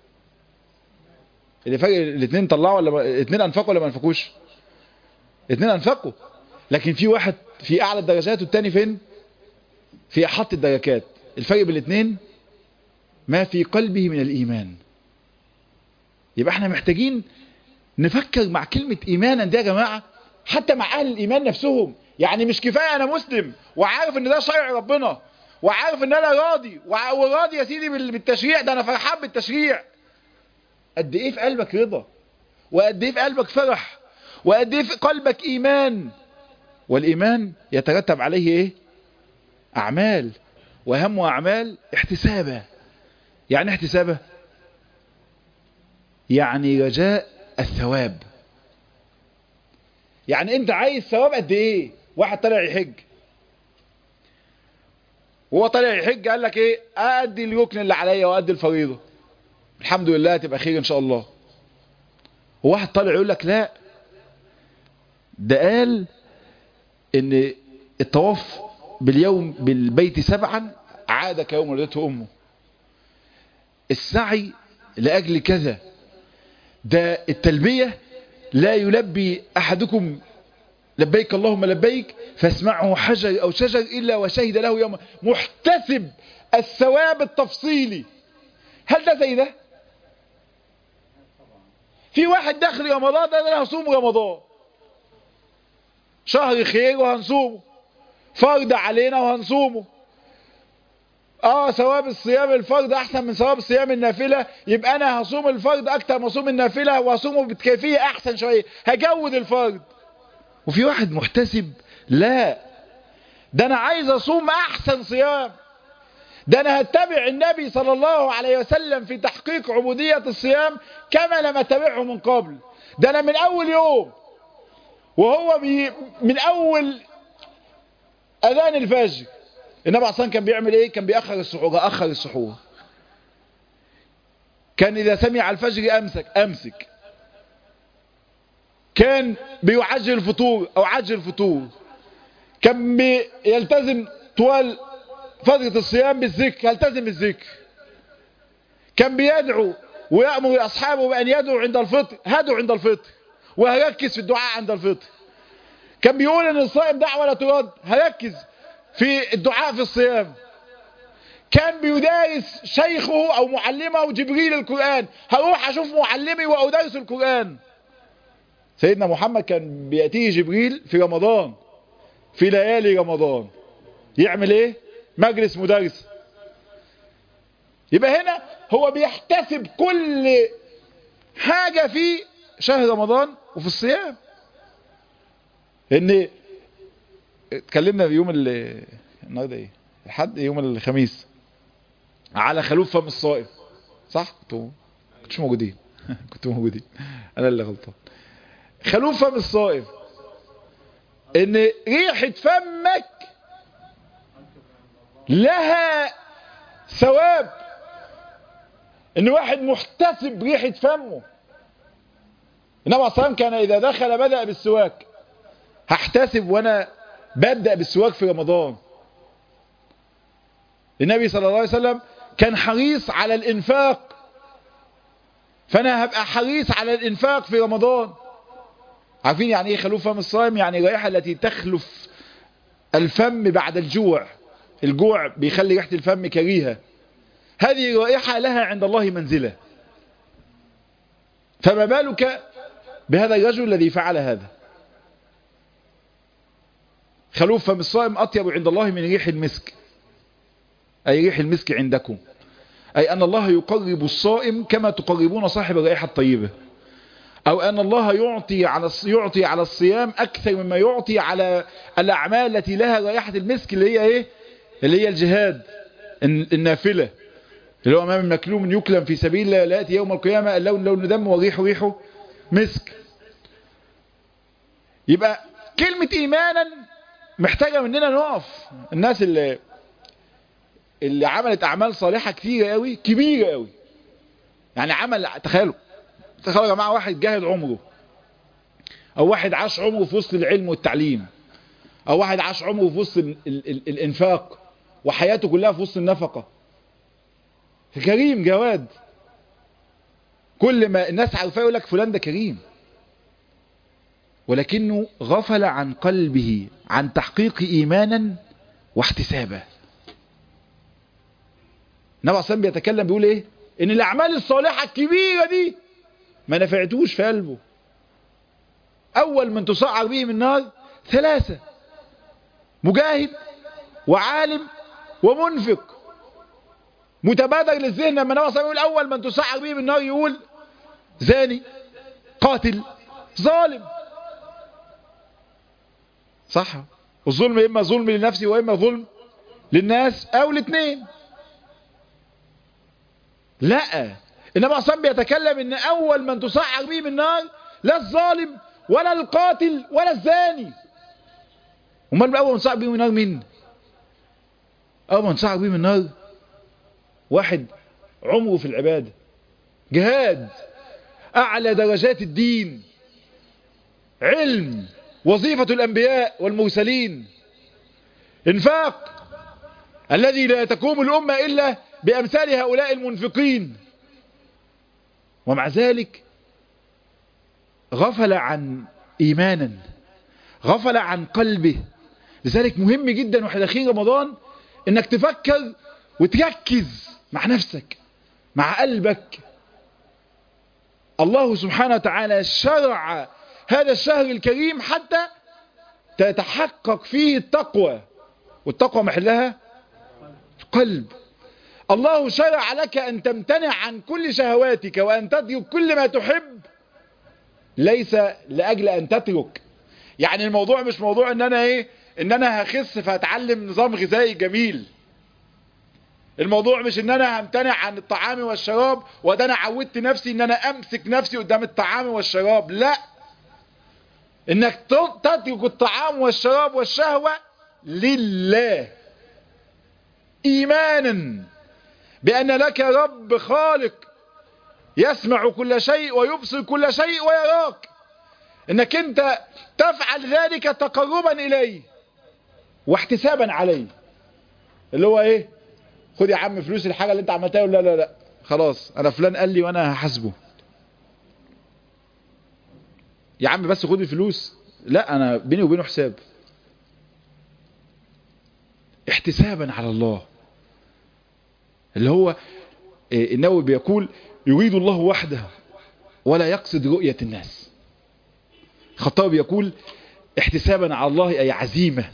الفرق الاثنين طلعوا ولا الاثنين انفقوا ولا ما انفقوش الاثنين انفقوا لكن في واحد في اعلى الدرجات والتاني فين في احط الدرجات الفرق بين الاثنين ما في قلبه من الايمان يبقى احنا محتاجين نفكر مع كلمة ايمانا دي يا جماعة حتى مع اهل الايمان نفسهم يعني مش كفاية انا مسلم وعارف ان ده شرع ربنا وعارف ان انا راضي وراضي يا سيدي بالتشريع ده انا فرحان بالتشريع قد ايه في قلبك رضا وقد ايه في قلبك فرح وقد ايه في قلبك ايمان والايمان يترتب عليه ايه اعمال واهم اعمال احتسابه يعني احتسابه يعني رجاء الثواب يعني انت عايز ثواب قد ايه واحد طلع يحج وهو طلع يحج قال لك ايه ادي الركن اللي عليا وادي الفريضه الحمد لله تبقى خير ان شاء الله وواحد طالع يقول لك لا ده قال ان الطواف باليوم بالبيت سبعا عاد كيوم ولدته امه السعي لاجل كذا ده التلبية لا يلبي احدكم لبيك اللهم لبيك فاسمعه حجر او شجر الا وشهد له يوم محتسب الثواب التفصيلي هل ده زي ده في واحد داخل رمضان ده انا هصوم رمضان شهر خير وهنصومه فرض علينا وهنصومه اه ثواب الصيام الفرض احسن من ثواب الصيام النافلة يبقى انا هصوم الفرض اكتر ما اصوم النافلة وهصومه بكيفية احسن شوية هجود الفرض وفي واحد محتسب لا ده انا عايز اصوم احسن صيام ده انا هتبع النبي صلى الله عليه وسلم في تحقيق عبودية الصيام كما لم اتبعه من قبل ده انا من اول يوم وهو بي من اول اذان الفجر النبي عليه الصلاه كان بيعمل ايه كان بيأخر السحور اخر السحور كان اذا سمع الفجر امسك امسك كان بيعجل الفطور او عجل الفطور كان بيلتزم طوال فترة الصيام بالذكر يلتزم بالذكر كان بيدعو ويأمر أصحابه بأن يدعوا عند الفطر هدوا عند الفطر وهركز في الدعاء عند الفطر كان بيقول ان الصائم دعوة لا ترد هركز في الدعاء في الصيام كان بيدارس شيخه او معلمه جبريل القرآن هروح اشوف معلمي وادرس القرآن سيدنا محمد كان بيأتيه جبريل في رمضان في ليالي رمضان يعمل ايه مجلس مدرس يبقى هنا هو بيحتسب كل حاجة في شهر رمضان وفي الصيام ان اتكلمنا في يوم النهارده ايه الحد يوم الخميس على خلوف فم الصائم صح كنتوا كنتش موجودين كنتوا موجودين انا اللي غلطان خلوف فم الصائم ان ريحة فمك لها ثواب ان واحد محتسب ريحة فمه النبي عليه الصلاة كان اذا دخل بدأ بالسواك هحتسب وانا ببدأ بالسواك في رمضان النبي صلى الله عليه وسلم كان حريص على الانفاق فانا هبقى حريص على الانفاق في رمضان عارفين يعني ايه خلوف فم الصائم يعني الرائحة التي تخلف الفم بعد الجوع الجوع بيخلي ريحة الفم كريهة هذه رائحة لها عند الله منزلة فما بالك بهذا الرجل الذي فعل هذا خلوف فم الصائم أطيب عند الله من ريح المسك أي ريح المسك عندكم أي أن الله يقرب الصائم كما تقربون صاحب الرائحة الطيبة أو أن الله يعطي على يعطي على الصيام أكثر مما يعطي على الأعمال التي لها رائحة المسك اللي هي إيه اللي هي الجهاد النافلة اللي هو أمام المكلوم يكلم في سبيل الله لا يأتي يوم القيامة اللون لون دم وريحه ريحه مسك يبقى كلمة إيمانا محتاجة مننا نقف الناس اللي اللي عملت أعمال صالحة كثيرة قوي كبيرة قوي يعني عمل تخيلوا تخيلوا يا جماعة واحد جاهد عمره او واحد عاش عمره في وسط العلم والتعليم او واحد عاش عمره في وسط ال ال ال الانفاق وحياته كلها في وسط النفقة كريم جواد كل ما الناس عارفاه يقول لك فلان ده كريم ولكنه غفل عن قلبه عن تحقيق ايمانا واحتسابا النبي عليه بيتكلم بيقول ايه ان الاعمال الصالحة الكبيرة دي ما نفعتوش في قلبه اول من تصعر به من النار ثلاثة مجاهد وعالم ومنفق متبادر للذهن لما النبي صلى الله عليه اول من تسعر به من النار يقول زاني قاتل ظالم صح الظلم اما ظلم لنفسي واما ظلم للناس او الاثنين لا النبي صلى بيتكلم ان اول من تسعر به من النار لا الظالم ولا القاتل ولا الزاني امال اول من تسعر به من النار مين اول من تسعر به من النار واحد عمره في العبادة جهاد اعلى درجات الدين علم وظيفة الانبياء والمرسلين انفاق الذي لا تقوم الامة الا بامثال هؤلاء المنفقين ومع ذلك غفل عن ايمانا غفل عن قلبه لذلك مهم جدا واحنا داخلين رمضان انك تفكر وتركز مع نفسك مع قلبك الله سبحانه وتعالى شرع هذا الشهر الكريم حتى تتحقق فيه التقوى والتقوى محلها القلب الله شرع لك أن تمتنع عن كل شهواتك وأن تترك كل ما تحب ليس لأجل أن تترك يعني الموضوع مش موضوع ان انا ايه ان انا هخس فهتعلم نظام غذائي جميل الموضوع مش ان انا همتنع عن الطعام والشراب وده انا عودت نفسي ان انا امسك نفسي قدام الطعام والشراب لا انك تترك الطعام والشراب والشهوة لله ايمانا بان لك رب خالق يسمع كل شيء ويبصر كل شيء ويراك انك انت تفعل ذلك تقربا اليه واحتسابا عليه اللي هو ايه خد يا عم فلوس الحاجة اللي انت عملتها لا لا لا خلاص انا فلان قال لي وانا هحاسبه يا عم بس خد الفلوس لا انا بيني وبينه حساب احتسابا على الله اللي هو إيه النووي بيقول يريد الله وحده ولا يقصد رؤية الناس الخطابي يقول احتسابا على الله أي عزيمة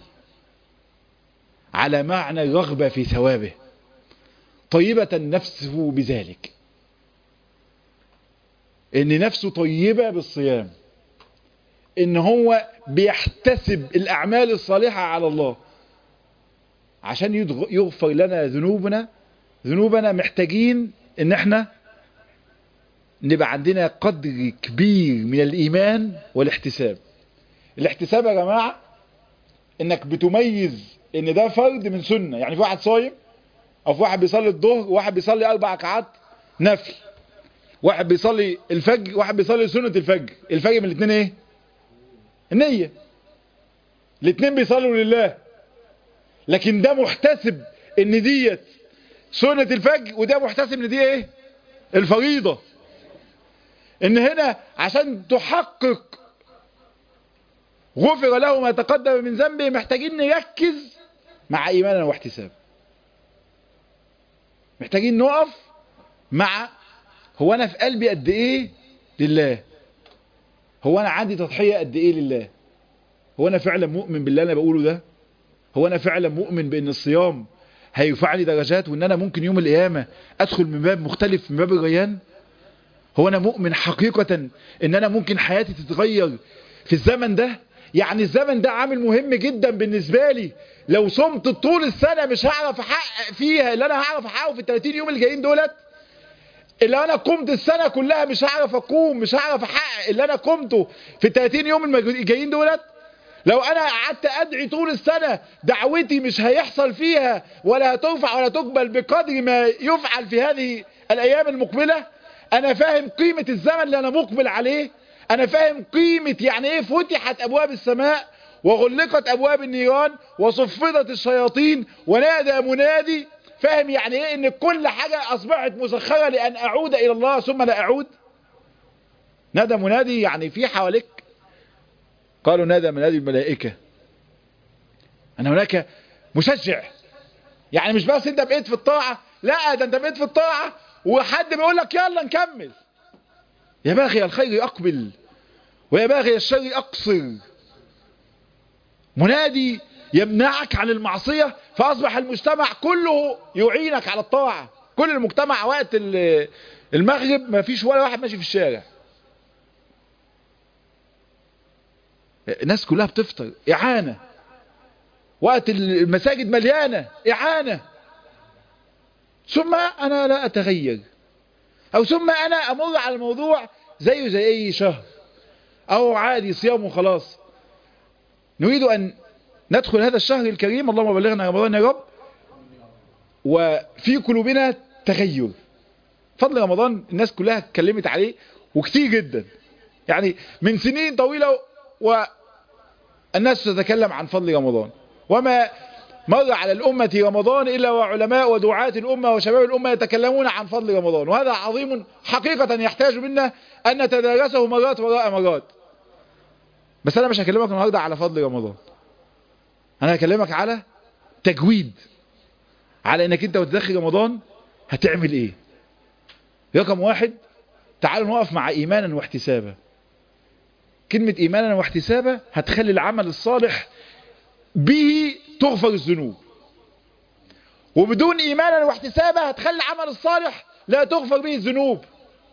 على معنى الرغبة في ثوابه طيبة نفسه بذلك ان نفسه طيبة بالصيام ان هو بيحتسب الاعمال الصالحة على الله عشان يغفر لنا ذنوبنا ذنوبنا محتاجين ان احنا نبقى عندنا قدر كبير من الايمان والاحتساب الاحتساب يا جماعة انك بتميز ان ده فرد من سنة يعني في واحد صايم او في واحد بيصلي الظهر وواحد بيصلي اربع ركعات نفل واحد بيصلي الفجر واحد بيصلي سنة الفجر الفجر من الاثنين ايه النية الاثنين بيصلوا لله لكن ده محتسب ان ديت سنة الفجر وده محتسب ان دي ايه الفريضة ان هنا عشان تحقق غفر له ما تقدم من ذنبه محتاجين نركز مع ايماننا واحتساب محتاجين نقف مع هو انا في قلبي قد ايه لله هو انا عندي تضحية قد ايه لله هو انا فعلا مؤمن بالله انا بقوله ده هو انا فعلا مؤمن بان الصيام هيرفع لي درجات وان انا ممكن يوم القيامة ادخل من باب مختلف من باب الريان هو انا مؤمن حقيقة ان انا ممكن حياتي تتغير في الزمن ده يعني الزمن ده عامل مهم جدا بالنسبة لي لو صمت طول السنة مش هعرف احقق فيها اللي انا هعرف احققه في ال 30 يوم الجايين دولت اللي انا قمت السنة كلها مش هعرف اقوم مش هعرف احقق اللي انا قمته في ال 30 يوم الجايين دولت لو انا قعدت ادعي طول السنة دعوتي مش هيحصل فيها ولا هترفع ولا تقبل بقدر ما يفعل في هذه الايام المقبلة انا فاهم قيمة الزمن اللي انا مقبل عليه انا فاهم قيمة يعني ايه فتحت ابواب السماء وغلقت ابواب النيران وصفدت الشياطين ونادى منادي فاهم يعني ايه ان كل حاجة اصبحت مسخرة لان اعود الى الله ثم لا اعود نادى منادي يعني في حواليك قالوا نادى منادي الملائكة ان هناك مشجع يعني مش بس انت بقيت في الطاعة لا ده انت بقيت في الطاعة وحد بيقول لك يلا نكمل يا باغي الخير اقبل ويا باغي الشر اقصر منادي يمنعك عن المعصية فاصبح المجتمع كله يعينك على الطاعة كل المجتمع وقت المغرب ما فيش ولا واحد ماشي في الشارع الناس كلها بتفطر اعانة وقت المساجد مليانة اعانة ثم انا لا اتغير او ثم انا امر على الموضوع زيه زي اي شهر او عادي صيام وخلاص نريد ان ندخل هذا الشهر الكريم اللهم بلغنا رمضان يا رب وفي قلوبنا تغير فضل رمضان الناس كلها اتكلمت عليه وكتير جدا يعني من سنين طويلة والناس تتكلم عن فضل رمضان وما مر على الأمة رمضان إلا وعلماء ودعاة الأمة وشباب الأمة يتكلمون عن فضل رمضان وهذا عظيم حقيقة يحتاج منا أن نتدارسه مرات وراء مرات بس أنا مش هكلمك النهاردة على فضل رمضان أنا هكلمك على تجويد على أنك أنت وتدخل رمضان هتعمل إيه رقم واحد تعالوا نقف مع إيمانا واحتسابا كلمة إيمانا واحتسابا هتخلي العمل الصالح به تغفر الذنوب وبدون إيمانا واحتسابا هتخلي العمل الصالح لا تغفر به الذنوب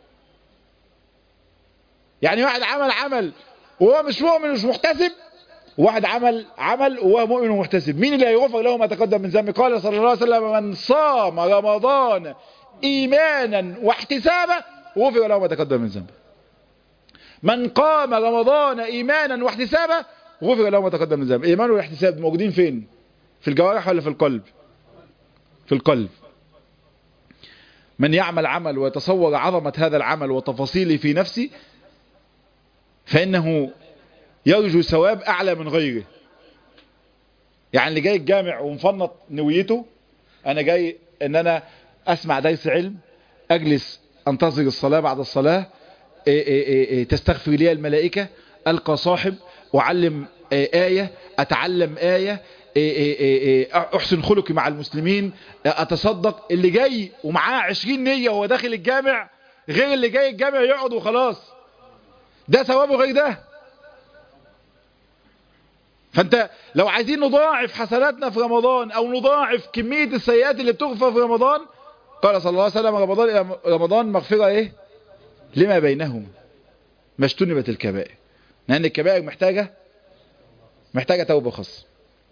يعني واحد عمل عمل وهو مش مؤمن ومش محتسب واحد عمل عمل وهو مؤمن ومحتسب مين اللي هيغفر له ما تقدم من ذنبه قال صلى الله عليه وسلم من صام رمضان إيمانا واحتسابا غفر له ما تقدم من ذنبه من قام رمضان إيمانا واحتسابا غفر له ما تقدم من ذنبه الإيمان والاحتساب موجودين فين في الجوارح ولا في القلب في القلب من يعمل عمل ويتصور عظمة هذا العمل وتفاصيله في نفسه فإنه يرجو ثواب أعلى من غيره يعني اللي جاي الجامع ومفنط نويته أنا جاي أن أنا أسمع درس علم أجلس أنتظر الصلاة بعد الصلاة إيه إيه إيه تستغفر لي الملائكة ألقى صاحب أعلم آية أتعلم آية أحسن خلقي مع المسلمين أتصدق اللي جاي ومعاه عشرين نية وهو داخل الجامع غير اللي جاي الجامع يقعد وخلاص ده ثوابه غير ده فانت لو عايزين نضاعف حسناتنا في رمضان او نضاعف كمية السيئات اللي بتغفر في رمضان قال صلى الله عليه وسلم رمضان رمضان مغفرة ايه لما بينهم ما اجتنبت الكبائر لان الكبائر محتاجة محتاجة توبة خاصة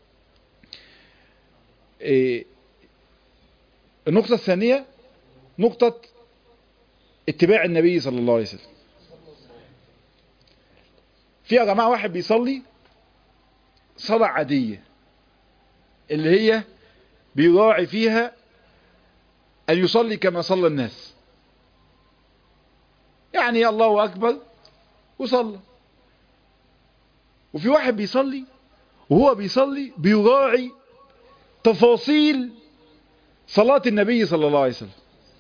إيه النقطة الثانية نقطة اتباع النبي صلى الله عليه وسلم في يا جماعة واحد بيصلي صلاة عادية اللي هي بيراعي فيها أن يصلي كما صلى الناس يعني الله أكبر وصلى وفي واحد بيصلي وهو بيصلي بيراعي تفاصيل صلاة النبي صلى الله عليه وسلم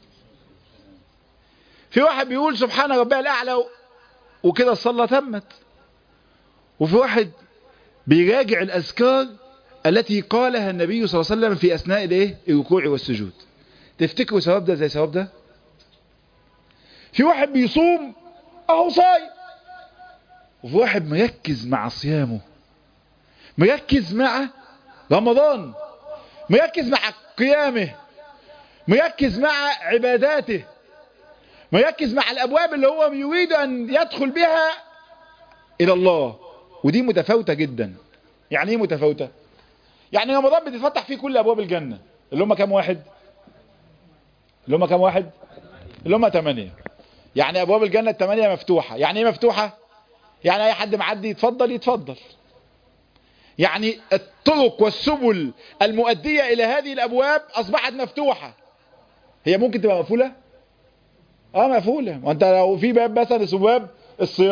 في واحد بيقول سبحان ربي الأعلى وكده الصلاة تمت وفي واحد بيراجع الأذكار التي قالها النبي صلى الله عليه وسلم في أثناء الايه الركوع والسجود تفتكروا ثواب ده زي ثواب ده في واحد بيصوم اهو صايم وفي واحد مركز مع صيامه مركز مع رمضان مركز مع قيامه مركز مع عباداته مركز مع الأبواب اللي هو يريد أن يدخل بها إلى الله ودي متفاوتة جدا يعني ايه متفاوتة يعني رمضان بتتفتح فيه كل أبواب الجنة اللي هم كام واحد اللي هم كام واحد اللي هم تمانية يعني أبواب الجنة التمانية مفتوحة يعني ايه مفتوحة يعني أي حد معدي يتفضل يتفضل يعني الطرق والسبل المؤدية إلى هذه الأبواب أصبحت مفتوحة هي ممكن تبقى مقفولة اه مقفولة وانت لو في باب مثلا اسمه باب الصيام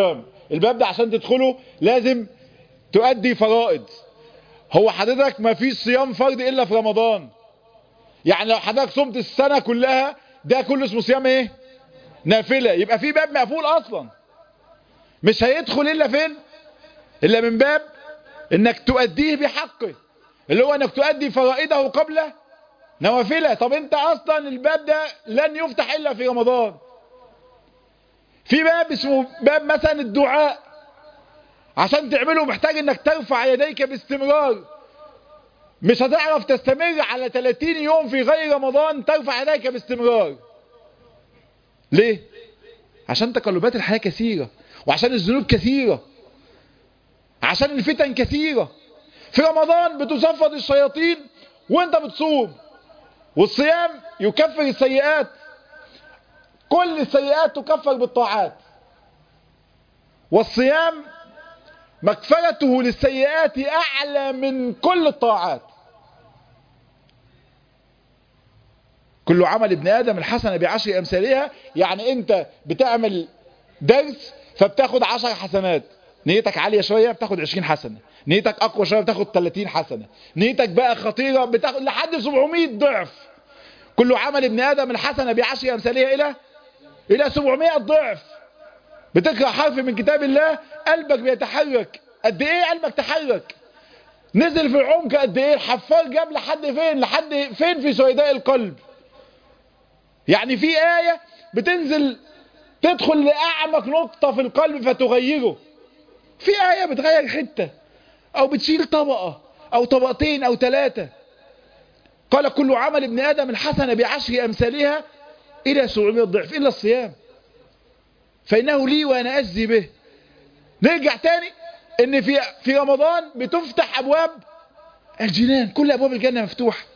الباب ده عشان تدخله لازم تؤدي فرائض هو حضرتك ما فيش صيام فرض الا في رمضان يعني لو حضرتك صمت السنة كلها ده كله اسمه صيام ايه نافلة يبقى في باب مقفول اصلا مش هيدخل الا فين الا من باب انك تؤديه بحقه اللي هو انك تؤدي فرائضه قبل نوافله طب انت اصلا الباب ده لن يفتح الا في رمضان في باب اسمه باب مثلا الدعاء عشان تعمله محتاج انك ترفع يديك باستمرار مش هتعرف تستمر على 30 يوم في غير رمضان ترفع يديك باستمرار ليه عشان تقلبات الحياة كثيرة وعشان الذنوب كثيرة عشان الفتن كثيرة في رمضان بتصفد الشياطين وانت بتصوم والصيام يكفر السيئات كل السيئات تكفر بالطاعات والصيام مغفرته للسيئات أعلى من كل الطاعات كل عمل ابن آدم الحسنة بعشر أمثالها يعني أنت بتعمل درس فبتاخد عشر حسنات نيتك عالية شوية بتاخد 20 حسنة نيتك أقوى شوية بتاخد 30 حسنة نيتك بقى خطيرة بتاخد لحد 700 ضعف كل عمل ابن آدم الحسنة بعشر أمثالها إلى إلى 700 ضعف بتقرأ حرف من كتاب الله قلبك بيتحرك قد إيه قلبك تحرك نزل في العمق قد إيه الحفار جاب لحد فين لحد فين في سويداء القلب يعني في آية بتنزل تدخل لأعمق نقطة في القلب فتغيره في آية بتغير حتة أو بتشيل طبقة أو طبقتين أو ثلاثة قال كل عمل ابن آدم الحسنة بعشر أمثالها إلى 700 ضعف إلا الصيام فإنه لي وأنا أجزي به نرجع تاني إن في في رمضان بتفتح أبواب الجنان كل أبواب الجنة مفتوحة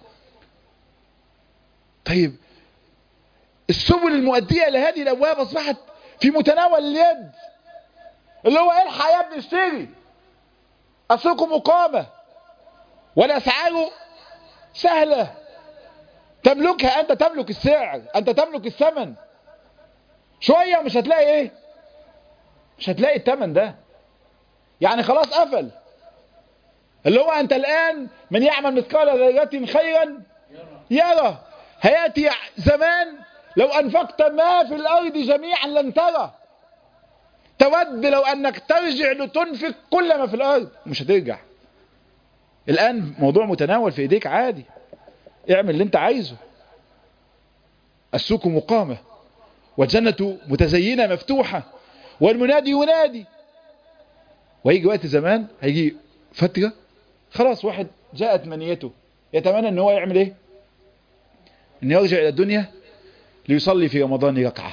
طيب السبل المؤدية لهذه الأبواب أصبحت في متناول اليد اللي هو الحق يا ابني اشتري السوق مقامة والأسعار سهلة تملكها أنت تملك السعر أنت تملك الثمن شوية مش هتلاقي ايه مش هتلاقي الثمن ده يعني خلاص قفل اللي هو أنت الآن من يعمل مثقال ذرة خيرا يرى هيأتي زمان لو أنفقت ما في الأرض جميعا لن ترى تود لو أنك ترجع لتنفق كل ما في الأرض مش هترجع الآن موضوع متناول في إيديك عادي اعمل اللي انت عايزه السوق مقامة والجنة متزينة مفتوحة والمنادي ينادي وهيجي وقت زمان هيجي فترة خلاص واحد جاءت منيته يتمنى ان هو يعمل ايه ان يرجع الى الدنيا ليصلي في رمضان ركعة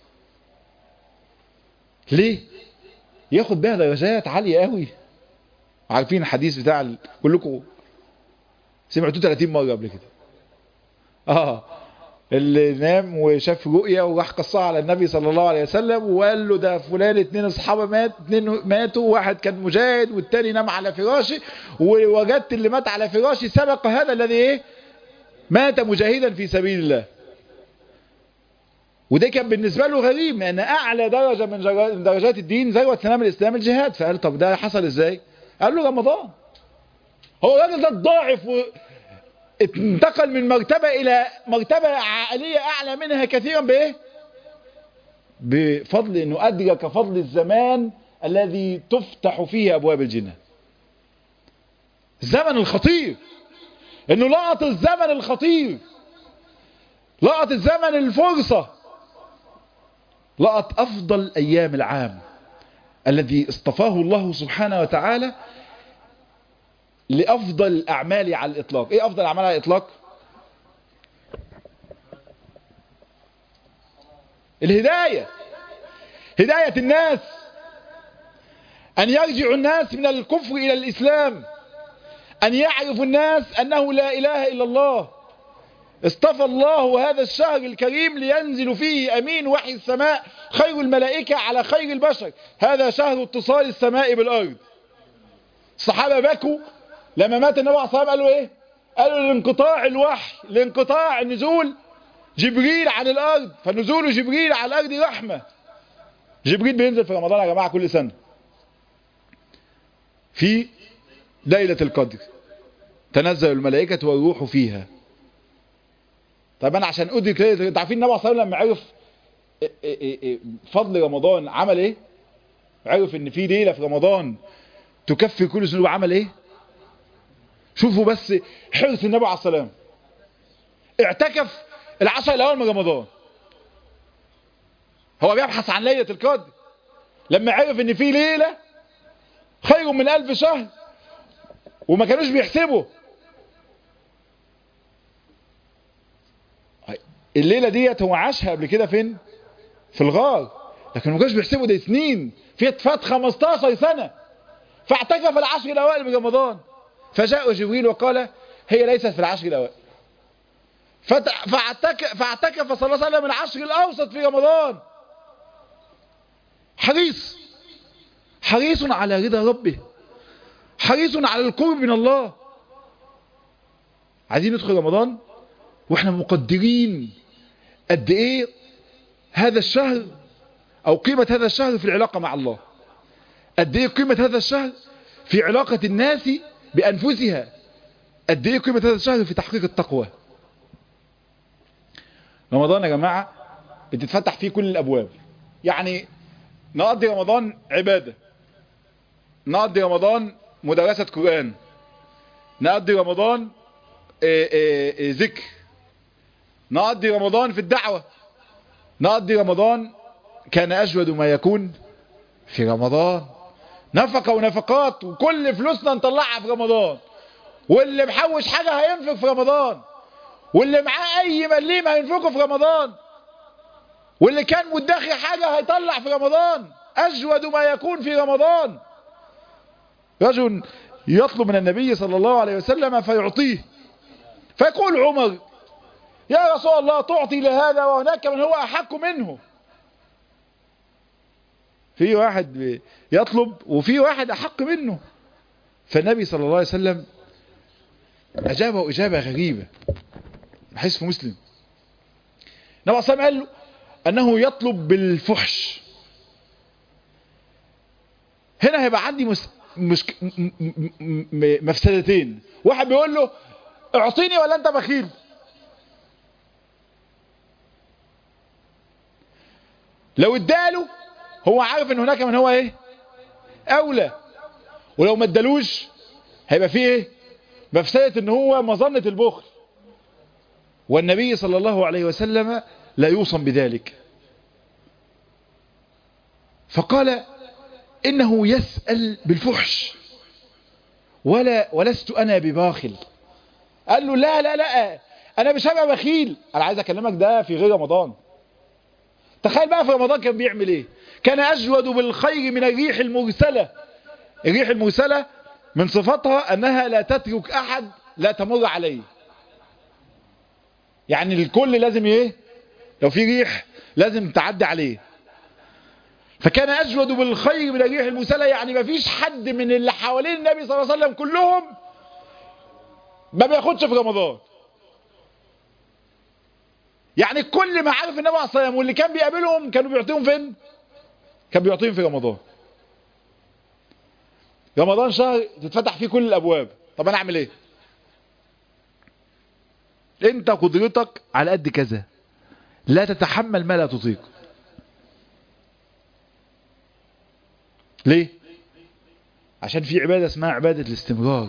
ليه ياخد بها درجات عالية قوي عارفين الحديث بتاع ال... كلكم سمعتوه 30 مرة قبل كده اه اللي نام وشاف رؤية وراح قصها على النبي صلى الله عليه وسلم وقال له ده فلان اتنين اصحابه مات اتنين ماتوا واحد كان مجاهد والتاني نام على فراشه ووجدت اللي مات على فراشه سبق هذا الذي ايه مات مجاهدا في سبيل الله وده كان بالنسبة له غريب لأن أعلى درجة من درجات الدين ذروة سلام الإسلام الجهاد فقال طب ده حصل إزاي قال له رمضان هو الراجل ده اتضاعف و... انتقل من مرتبة إلى مرتبة عالية أعلى منها كثيرا بإيه بفضل أنه أدرك فضل الزمان الذي تفتح فيه أبواب الجنة الزمن الخطير أنه لقط الزمن الخطير لقط الزمن الفرصة لقط أفضل أيام العام الذي اصطفاه الله سبحانه وتعالى لأفضل الأعمال على الإطلاق إيه أفضل الأعمال على الإطلاق الهداية هداية الناس أن يرجع الناس من الكفر إلى الإسلام أن يعرف الناس أنه لا إله إلا الله اصطفى الله هذا الشهر الكريم لينزل فيه أمين وحي السماء خير الملائكة على خير البشر هذا شهر اتصال السماء بالأرض الصحابة بكوا لما مات النبي عليه الصلاة والسلام قالوا ايه قالوا لانقطاع الوحي لانقطاع نزول جبريل عن الارض فنزول جبريل على الارض رحمة جبريل بينزل في رمضان يا جماعة كل سنة في ليلة القدر تنزل الملائكة والروح فيها طيب انا عشان ادرك ليلة انت عارفين النبي صلى الله عليه وسلم لما عرف فضل رمضان عمل ايه عرف ان في ليلة في رمضان تكفي كل ذنوب عمل ايه شوفوا بس حرص النبي عليه السلام اعتكف العشر الاول من رمضان هو بيبحث عن ليلة القدر لما عرف ان في ليلة خير من الف شهر وما كانوش بيحسبوا الليلة ديت هو عاشها قبل كده فين في الغار لكن ما كانوش بيحسبوا ده سنين في فات 15 سنة فاعتكف العشر الاوائل من رمضان فجاء جبريل وقال هي ليست في العشر الاوائل فاعتكف, فاعتكف صلى الله عليه وسلم العشر الاوسط في رمضان حريص حريص على رضا ربه حريص على القرب من الله عايزين ندخل رمضان واحنا مقدرين قد ايه هذا الشهر او قيمة هذا الشهر في العلاقة مع الله قد ايه قيمة هذا الشهر في علاقة الناس بانفسها قد ايه قيمة هذا الشهر في تحقيق التقوى رمضان يا جماعة بتتفتح فيه كل الابواب يعني نقضي رمضان عبادة نقضي رمضان مدرسة قرآن نقضي رمضان إيه إيه إيه ذكر نقضي رمضان في الدعوة نقضي رمضان كان أجود ما يكون في رمضان نفقة ونفقات وكل فلوسنا نطلعها في رمضان واللي محوش حاجة هينفق في رمضان واللي معاه أي مليم هينفقه في رمضان واللي كان مدخر حاجة هيطلع في رمضان أجود ما يكون في رمضان رجل يطلب من النبي صلى الله عليه وسلم فيعطيه فيقول عمر يا رسول الله تعطي لهذا وهناك من هو أحق منه في واحد يطلب وفي واحد أحق منه فالنبي صلى الله عليه وسلم أجابه إجابة غريبة حيث في مسلم النبي صلى الله عليه وسلم قال له أنه يطلب بالفحش هنا هيبقى عندي مس... مش... م... م... مفسدتين واحد بيقول له اعطيني ولا انت بخيل لو اداله هو عارف ان هناك من هو ايه اولى ولو ما ادالوش هيبقى فيه ايه مفسدة ان هو مظنة البخل والنبي صلى الله عليه وسلم لا يوصم بذلك فقال انه يسأل بالفحش ولا ولست انا بباخل قال له لا لا لا انا مش هبقى بخيل انا عايز اكلمك ده في غير رمضان تخيل بقى في رمضان كان بيعمل ايه كان اجود بالخير من الريح المرسلة الريح المرسلة من صفاتها انها لا تترك احد لا تمر عليه يعني الكل لازم ايه لو في ريح لازم تعدي عليه فكان اجود بالخير من الريح المرسلة يعني ما فيش حد من اللي حوالين النبي صلى الله عليه وسلم كلهم ما بياخدش في رمضان يعني كل ما عارف النبي عليه الصلاه والسلام واللي كان بيقابلهم كانوا بيعطيهم فين كان بيعطيهم في رمضان رمضان شهر تتفتح فيه كل الابواب طب انا اعمل ايه انت قدرتك على قد كذا لا تتحمل ما لا تطيق ليه عشان في عبادة اسمها عبادة الاستمرار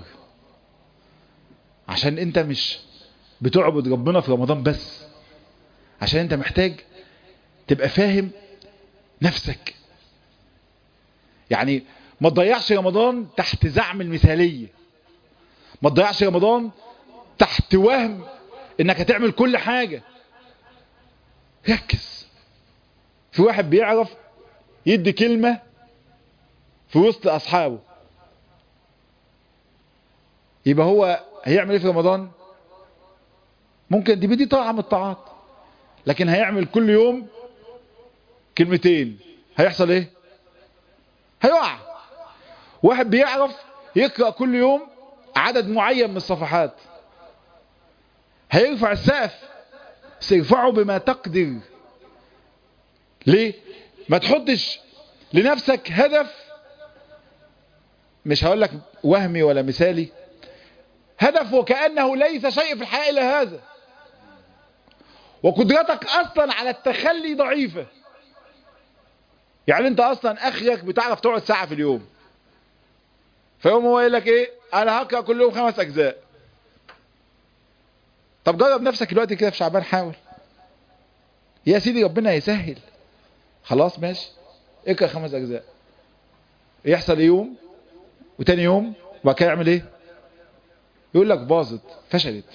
عشان انت مش بتعبد ربنا في رمضان بس عشان انت محتاج تبقى فاهم نفسك يعني ما تضيعش رمضان تحت زعم المثالية ما تضيعش رمضان تحت وهم انك هتعمل كل حاجة ركز في واحد بيعرف يدي كلمة في وسط اصحابه يبقى هو هيعمل ايه في رمضان ممكن دي بدي طاعة من الطاعات لكن هيعمل كل يوم كلمتين هيحصل ايه هيقع واحد بيعرف يقرأ كل يوم عدد معين من الصفحات هيرفع السقف سيرفعه بما تقدر ليه ما تحطش لنفسك هدف مش هقول لك وهمي ولا مثالي هدف وكأنه ليس شيء في الحياة إلا هذا وقدرتك أصلا على التخلي ضعيفة يعني انت أصلا أخيك بتعرف تقعد ساعة في اليوم فيوم هو يقول لك ايه انا هقرأ كل يوم خمس أجزاء طب جرب نفسك الوقت كده في شعبان حاول يا سيدي ربنا يسهل خلاص ماشي اقرأ خمس أجزاء يحصل يوم وتاني يوم وبعد كده يعمل ايه يقول لك باظت فشلت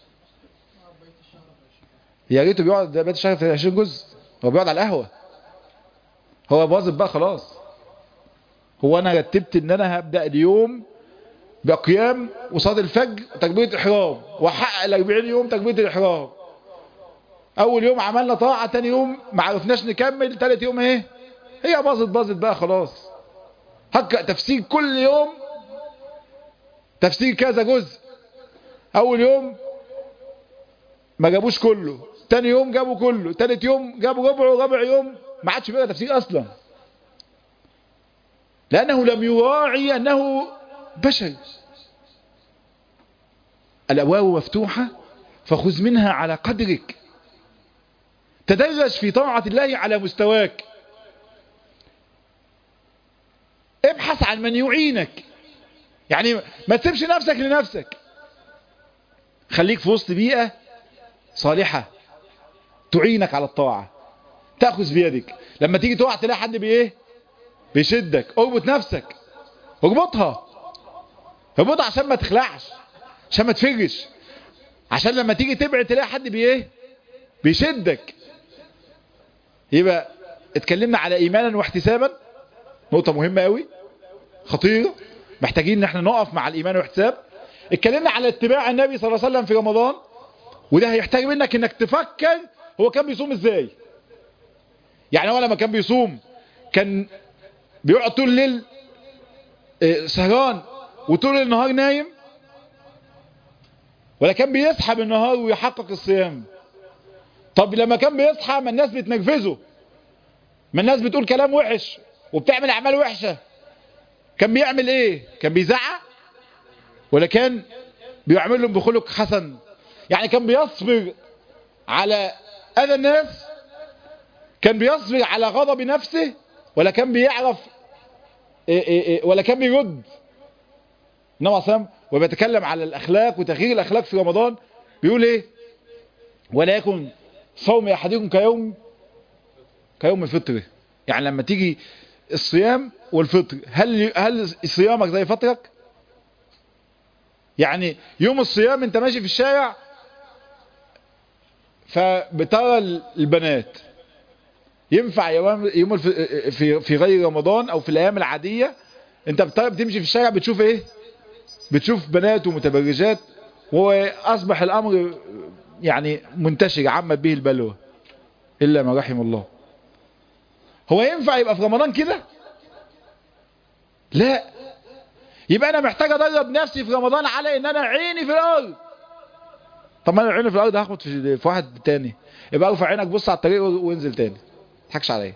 يا ريته بيقعد بقيت الشهر في 20 جزء هو بيقعد على القهوه هو باظت بقى خلاص هو انا رتبت ان انا هبدا اليوم بقيام وصلاه الفجر وتكبيره احرام واحقق ال 40 يوم تكبيره الاحرام اول يوم عملنا طاعه تاني يوم ما عرفناش نكمل تالت يوم ايه هي باظت باظت بقى خلاص هقرا تفسير كل يوم تفسير كذا جزء اول يوم ما جابوش كله تاني يوم جابوا كله تالت يوم جابوا ربع ورابع يوم ما عادش بقى تفسير اصلا لانه لم يراعي انه بشر الابواب مفتوحه فخذ منها على قدرك تدرج في طاعه الله على مستواك ابحث عن من يعينك يعني ما تسيبش نفسك لنفسك خليك في وسط بيئة صالحة تعينك على الطاعة تأخذ بيدك لما تيجي تقع تلاقي حد بايه بيشدك اربط نفسك اربطها اربطها عشان ما تخلعش عشان ما تفرش عشان لما تيجي تبعد تلاقي حد بايه بيشدك يبقى اتكلمنا على ايمانا واحتسابا نقطة مهمة قوي خطيرة محتاجين ان احنا نقف مع الايمان والاحتساب اتكلمنا على اتباع النبي صلى الله عليه وسلم في رمضان وده هيحتاج منك انك تفكر هو كان بيصوم ازاي يعني هو لما كان بيصوم كان بيقعد طول الليل سهران وطول النهار نايم ولا كان بيصحى بالنهار ويحقق الصيام طب لما كان بيصحى ما الناس بتنرفزه ما الناس بتقول كلام وحش وبتعمل اعمال وحشة كان بيعمل ايه كان بيزعق ولا كان بيعمل لهم بخلق حسن يعني كان بيصبر على اذى الناس كان بيصبر على غضب نفسه ولا كان بيعرف إيه إيه إيه ولا كان بيرد انما صلى وبيتكلم على الاخلاق وتغيير الاخلاق في رمضان بيقول ايه ولا يكن صوم احدكم كيوم كيوم فطره يعني لما تيجي الصيام والفطر هل هل صيامك زي فطرك يعني يوم الصيام انت ماشي في الشارع فبترى البنات ينفع يوم يوم في في غير رمضان او في الايام العاديه انت بتمشي في الشارع بتشوف ايه بتشوف بنات ومتبرجات واصبح الامر يعني منتشر عمت به البلوى الا ما رحم الله هو ينفع يبقى في رمضان كده لا يبقى انا محتاج ادرب نفسي في رمضان على ان انا عيني في الارض طب ما انا عيني في الارض هاخد في, في واحد تاني يبقى ارفع عينك بص على الطريق وانزل تاني تضحكش عليا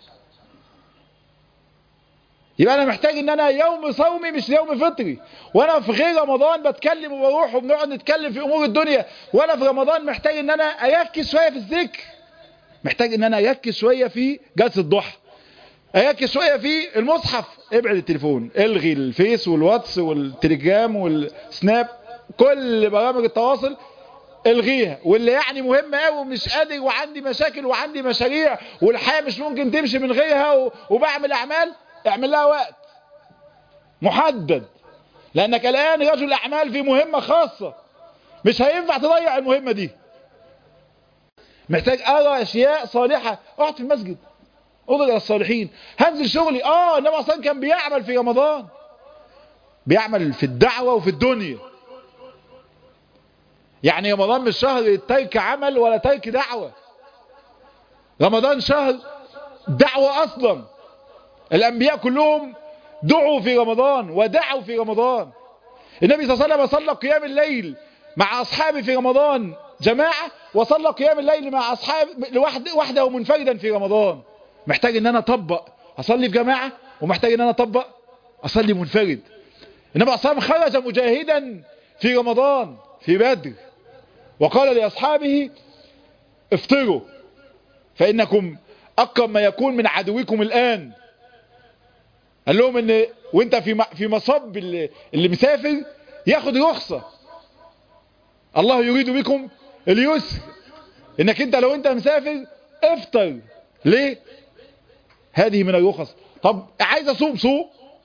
يبقى انا محتاج ان انا يوم صومي مش يوم فطري وانا في غير رمضان بتكلم وبروح وبنقعد نتكلم في امور الدنيا وانا في رمضان محتاج ان انا اركز شويه في الذكر محتاج ان انا اركز شويه في جلسه الضحى اركز شويه في المصحف ابعد التليفون الغي الفيس والواتس والتليجرام والسناب كل برامج التواصل الغيها واللي يعني مهم قوي ومش قادر وعندي مشاكل وعندي مشاريع والحياه مش ممكن تمشي من غيرها وبعمل اعمال اعمل لها وقت محدد لانك الان رجل اعمال في مهمه خاصه مش هينفع تضيع المهمه دي محتاج ارى اشياء صالحه اقعد في المسجد انظر الى الصالحين هنزل شغلي اه النبي اصلا كان بيعمل في رمضان بيعمل في الدعوه وفي الدنيا يعني رمضان مش شهر ترك عمل ولا ترك دعوة رمضان شهر دعوة اصلا الانبياء كلهم دعوا في رمضان ودعوا في رمضان النبي صلى الله عليه وسلم صلى قيام الليل مع اصحابه في رمضان جماعة وصلى قيام الليل مع اصحاب لوحده وحده ومنفردا في رمضان محتاج ان انا اطبق اصلي في جماعة ومحتاج ان انا اطبق اصلي منفرد النبي صلى الله عليه وسلم خرج مجاهدا في رمضان في بدر وقال لأصحابه افطروا فإنكم أقرب ما يكون من عدوكم الآن قال لهم ان وانت في في مصب اللي, اللي مسافر ياخد رخصة الله يريد بكم اليسر انك انت لو انت مسافر افطر ليه هذه من الرخص طب عايز اصوم صوم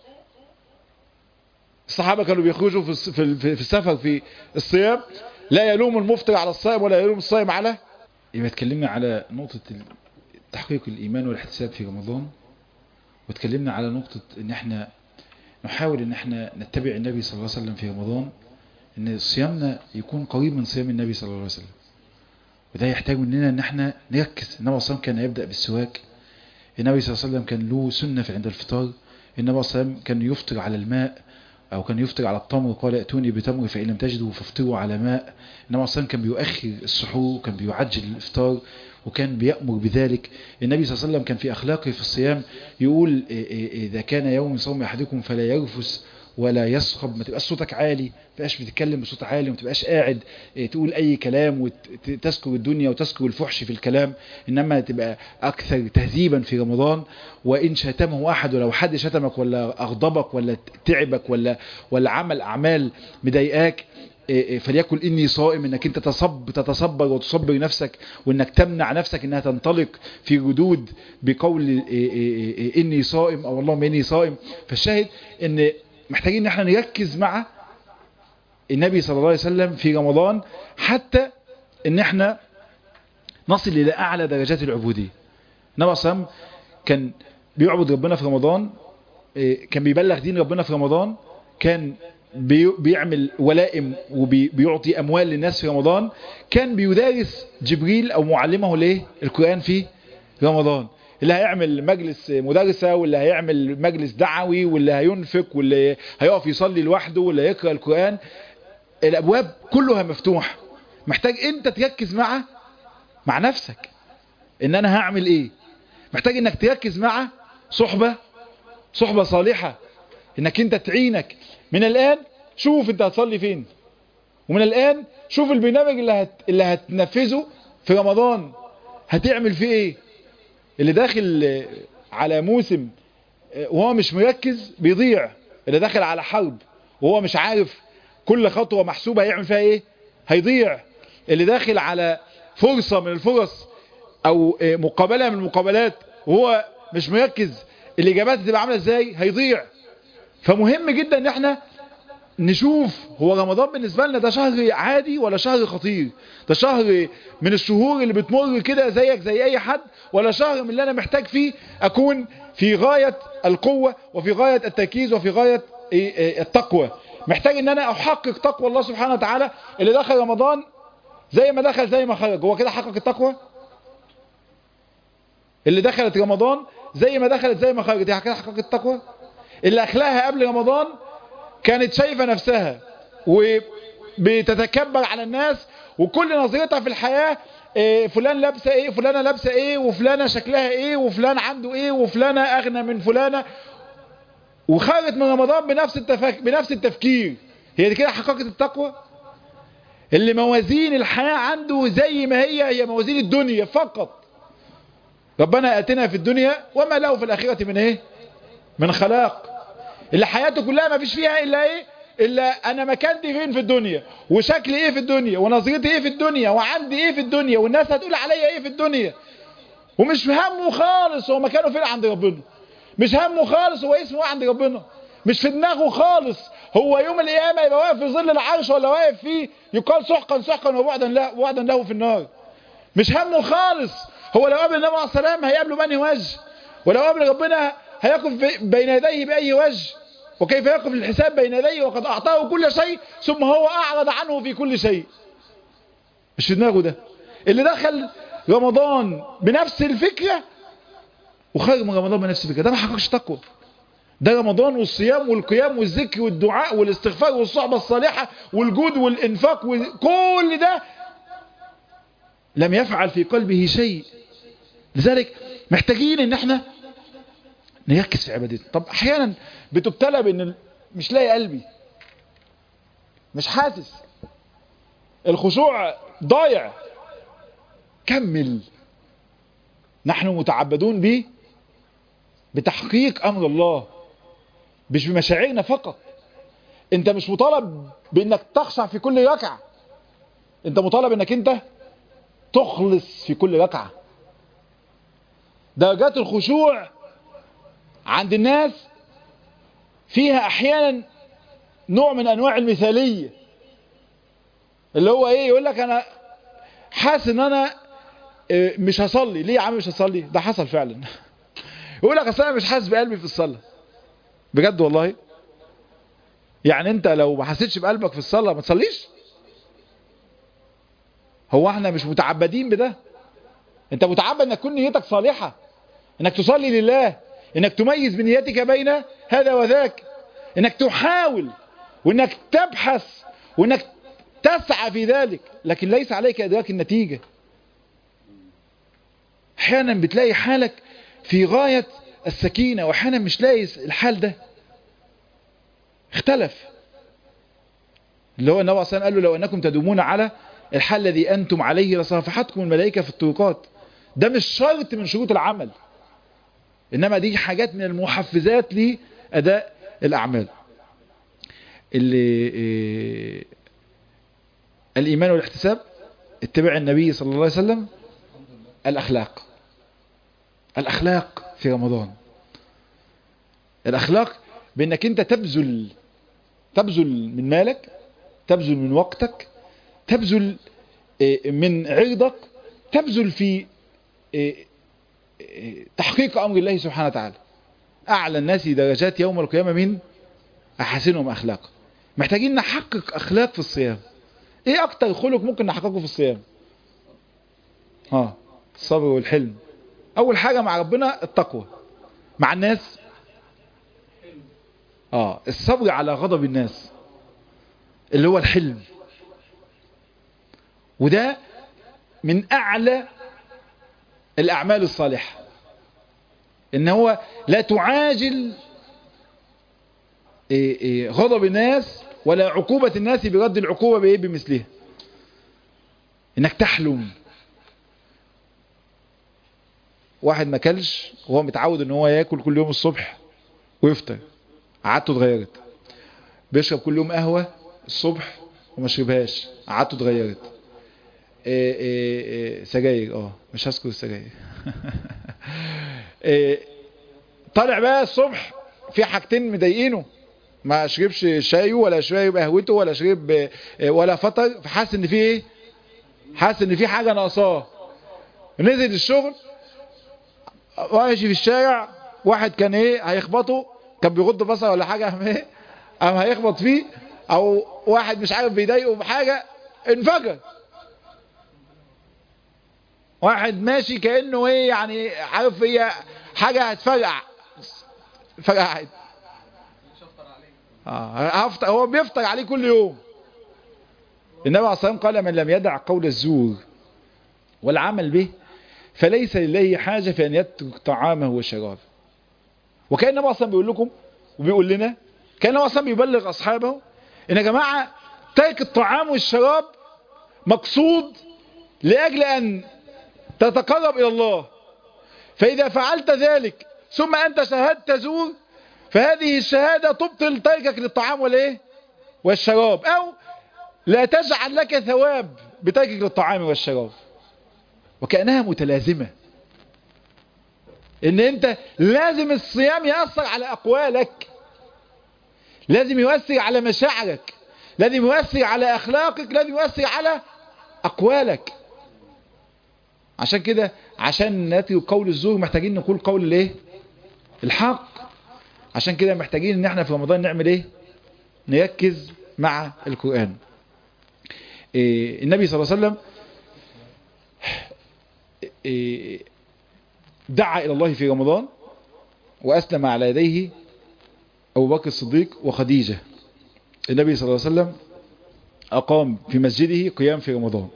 الصحابة كانوا بيخرجوا في في السفر في الصيام لا يلوم المفطر على الصائم ولا يلوم الصائم على يبقى اتكلمنا على نقطة تحقيق الإيمان والاحتساب في رمضان واتكلمنا على نقطة ان احنا نحاول ان احنا نتبع النبي صلى الله عليه وسلم في رمضان ان صيامنا يكون قريب من صيام النبي صلى الله عليه وسلم وده يحتاج مننا ان احنا نركز النبي صلى الله عليه وسلم كان يبدأ بالسواك النبي صلى الله عليه وسلم كان له سنة في عند الفطار النبي صلى الله عليه وسلم كان يفطر على الماء او كان يفطر على التمر قال ائتوني بتمر فإن لم تجدوا فافطروا على ماء النبي صلى الله عليه وسلم كان بيؤخر السحور وكان بيعجل الافطار وكان بيأمر بذلك النبي صلى الله عليه وسلم كان في أخلاقه في الصيام يقول إذا كان يوم صوم أحدكم فلا يرفس ولا يصخب ما تبقاش صوتك عالي ما تبقاش بتتكلم بصوت عالي وما تبقاش قاعد تقول أي كلام وتذكر الدنيا وتذكر الفحش في الكلام إنما تبقى أكثر تهذيبا في رمضان وإن شتمه أحد ولو حد شتمك ولا أغضبك ولا تعبك ولا ولا عمل أعمال مضايقاك فليكن إني صائم إنك أنت تصب تتصبر وتصبر نفسك وإنك تمنع نفسك إنها تنطلق في ردود بقول إني صائم أو اللهم إني صائم فالشاهد إن محتاجين إن احنا نركز مع النبي صلى الله عليه وسلم في رمضان حتى إن احنا نصل إلى أعلى درجات العبودية النبي صلى الله عليه وسلم كان بيعبد ربنا في رمضان كان بيبلغ دين ربنا في رمضان كان بيعمل ولائم وبيعطي أموال للناس في رمضان كان بيدارس جبريل أو معلمه ليه القرآن في رمضان اللي هيعمل مجلس مدرسة واللي هيعمل مجلس دعوي واللي هينفق واللي هيقف يصلي لوحده واللي هيقرأ القرآن الأبواب كلها مفتوح محتاج انت تركز مع مع نفسك ان انا هعمل ايه محتاج انك تركز مع صحبة صحبة صالحة انك انت تعينك من الآن شوف انت هتصلي فين ومن الآن شوف البرنامج اللي, هت... اللي هتنفذه في رمضان هتعمل فيه ايه اللي داخل على موسم وهو مش مركز بيضيع اللي داخل على حرب وهو مش عارف كل خطوة محسوبة هيعمل فيها ايه هيضيع اللي داخل على فرصة من الفرص او مقابلة من المقابلات وهو مش مركز الاجابات هتبقى عاملة ازاي هيضيع فمهم جدا ان احنا نشوف هو رمضان بالنسبة لنا ده شهر عادي ولا شهر خطير ده شهر من الشهور اللي بتمر كده زيك زي اي حد ولا شهر من اللي انا محتاج فيه اكون في غاية القوة وفي غاية التركيز وفي غاية التقوى محتاج ان انا احقق تقوى الله سبحانه وتعالى اللي دخل رمضان زي ما دخل زي ما خرج هو كده حقق التقوى اللي دخلت رمضان زي ما دخلت زي ما خرجت هي كده حققت التقوى اللي اخلاها قبل رمضان كانت شايفة نفسها وبتتكبر على الناس وكل نظرتها في الحياة إيه فلان لابسه ايه فلانة لابسه ايه وفلانة شكلها ايه وفلان عنده ايه وفلانة اغنى من فلانة وخرجت من رمضان بنفس التفك... بنفس التفكير هي دي كده حققت التقوى اللي موازين الحياة عنده زي ما هي هي موازين الدنيا فقط ربنا اتنا في الدنيا وما له في الاخرة من ايه من خلاق اللي حياته كلها ما فيش فيها الا ايه الا انا مكانتي فين في الدنيا وشكلي ايه في الدنيا ونظرتي ايه في الدنيا وعندي ايه في الدنيا والناس هتقول عليا ايه في الدنيا ومش همه خالص هو مكانه فين عند ربنا مش همه خالص هو اسمه ايه عند ربنا مش في دماغه خالص هو يوم القيامه يبقى واقف في ظل العرش ولا واقف فيه يقال سحقا سحقا وبعدا له وعدا له في النار مش همه خالص هو لو قابل النبي عليه السلام هيقابله بني وجه ولو قابل ربنا هيقف بين يديه بأي وجه وكيف يقف الحساب بين يديه وقد أعطاه كل شيء ثم هو أعرض عنه في كل شيء مش في دماغه ده اللي دخل رمضان بنفس الفكرة وخرج من رمضان بنفس الفكرة ده ما حققش تقوى ده رمضان والصيام والقيام والذكر والدعاء والاستغفار والصحبة الصالحة والجود والإنفاق وكل ده لم يفعل في قلبه شيء لذلك محتاجين ان احنا نركز في عبادتنا طب احيانا بتبتلى بان مش لاقي قلبي مش حاسس الخشوع ضايع كمل نحن متعبدون به بتحقيق امر الله مش بمشاعرنا فقط انت مش مطالب بانك تخشع في كل ركعه انت مطالب انك انت تخلص في كل ركعه درجات الخشوع عند الناس فيها احيانا نوع من انواع المثاليه اللي هو ايه يقول لك انا حاسس ان انا مش هصلي ليه يا عم مش هصلي ده حصل فعلا يقول لك اصل انا مش حاسس بقلبي في الصلاه بجد والله يعني انت لو ما حسيتش بقلبك في الصلاه ما تصليش هو احنا مش متعبدين بده انت متعبد انك تكون نيتك صالحه انك تصلي لله انك تميز بنيتك بين هذا وذاك انك تحاول وانك تبحث وانك تسعى في ذلك لكن ليس عليك ادراك النتيجه احيانا بتلاقي حالك في غاية السكينة واحيانا مش لاقي الحال ده اختلف اللي هو النبي صلى الله عليه وسلم قال له لو انكم تدومون على الحال الذي انتم عليه لصافحتكم الملائكة في الطرقات ده مش شرط من شروط العمل انما دي حاجات من المحفزات لاداء الاعمال اللي إيه الايمان والاحتساب اتباع النبي صلى الله عليه وسلم الأخلاق الأخلاق في رمضان الأخلاق بأنك أنت تبذل تبذل من مالك تبذل من وقتك تبذل من عرضك تبذل في تحقيق أمر الله سبحانه وتعالى أعلى الناس درجات يوم القيامة من أحسنهم أخلاق محتاجين نحقق أخلاق في الصيام إيه أكتر خلق ممكن نحققه في الصيام ها الصبر والحلم اول حاجة مع ربنا التقوى مع الناس اه الصبر على غضب الناس اللي هو الحلم وده من اعلى الاعمال الصالحة ان هو لا تعاجل إيه إيه غضب الناس ولا عقوبة الناس برد العقوبة بايه بمثلها انك تحلم واحد ما كلش وهو متعود ان هو ياكل كل يوم الصبح ويفطر عادته اتغيرت بيشرب كل يوم قهوة الصبح وما شربهاش عادته اتغيرت إيه إيه إيه سجاير اه مش هذكر السجاير إيه طالع بقى الصبح في حاجتين مضايقينه ما شربش شايه ولا شرب قهوته ولا شرب ولا فطر فحاسس ان في ايه حاسس ان في حاجه ناقصاه نزل الشغل ماشي في الشارع واحد كان ايه هيخبطه كان بيغض بصره ولا حاجه قام ايه قام هيخبط فيه او واحد مش عارف بيضايقه بحاجه انفجر واحد ماشي كانه ايه يعني عارف هي حاجه هتفرقع فرقعت اه هفطر هو بيفطر عليه كل يوم النبي عليه الصلاه والسلام قال من لم يدع قول الزور والعمل به فليس لله حاجة في أن يترك طعامه وشرابه وكان النبي أصلا بيقول لكم وبيقول لنا كان النبي أصلا بيبلغ أصحابه إن يا جماعة ترك الطعام والشراب مقصود لأجل أن تتقرب إلى الله فإذا فعلت ذلك ثم أنت شهدت زور فهذه الشهادة تبطل تركك للطعام والإيه والشراب أو لا تجعل لك ثواب بتركك للطعام والشراب وكأنها متلازمة ان انت لازم الصيام يأثر على اقوالك لازم يؤثر على مشاعرك لازم يؤثر على اخلاقك لازم يؤثر على اقوالك عشان كده عشان ناتي قول الزور محتاجين نقول قول الايه الحق عشان كده محتاجين ان احنا في رمضان نعمل ايه نركز مع القرآن إيه النبي صلى الله عليه وسلم إيه دعا إلى الله في رمضان وأسلم على يديه أبو بكر الصديق وخديجة النبي صلى الله عليه وسلم أقام في مسجده قيام في رمضان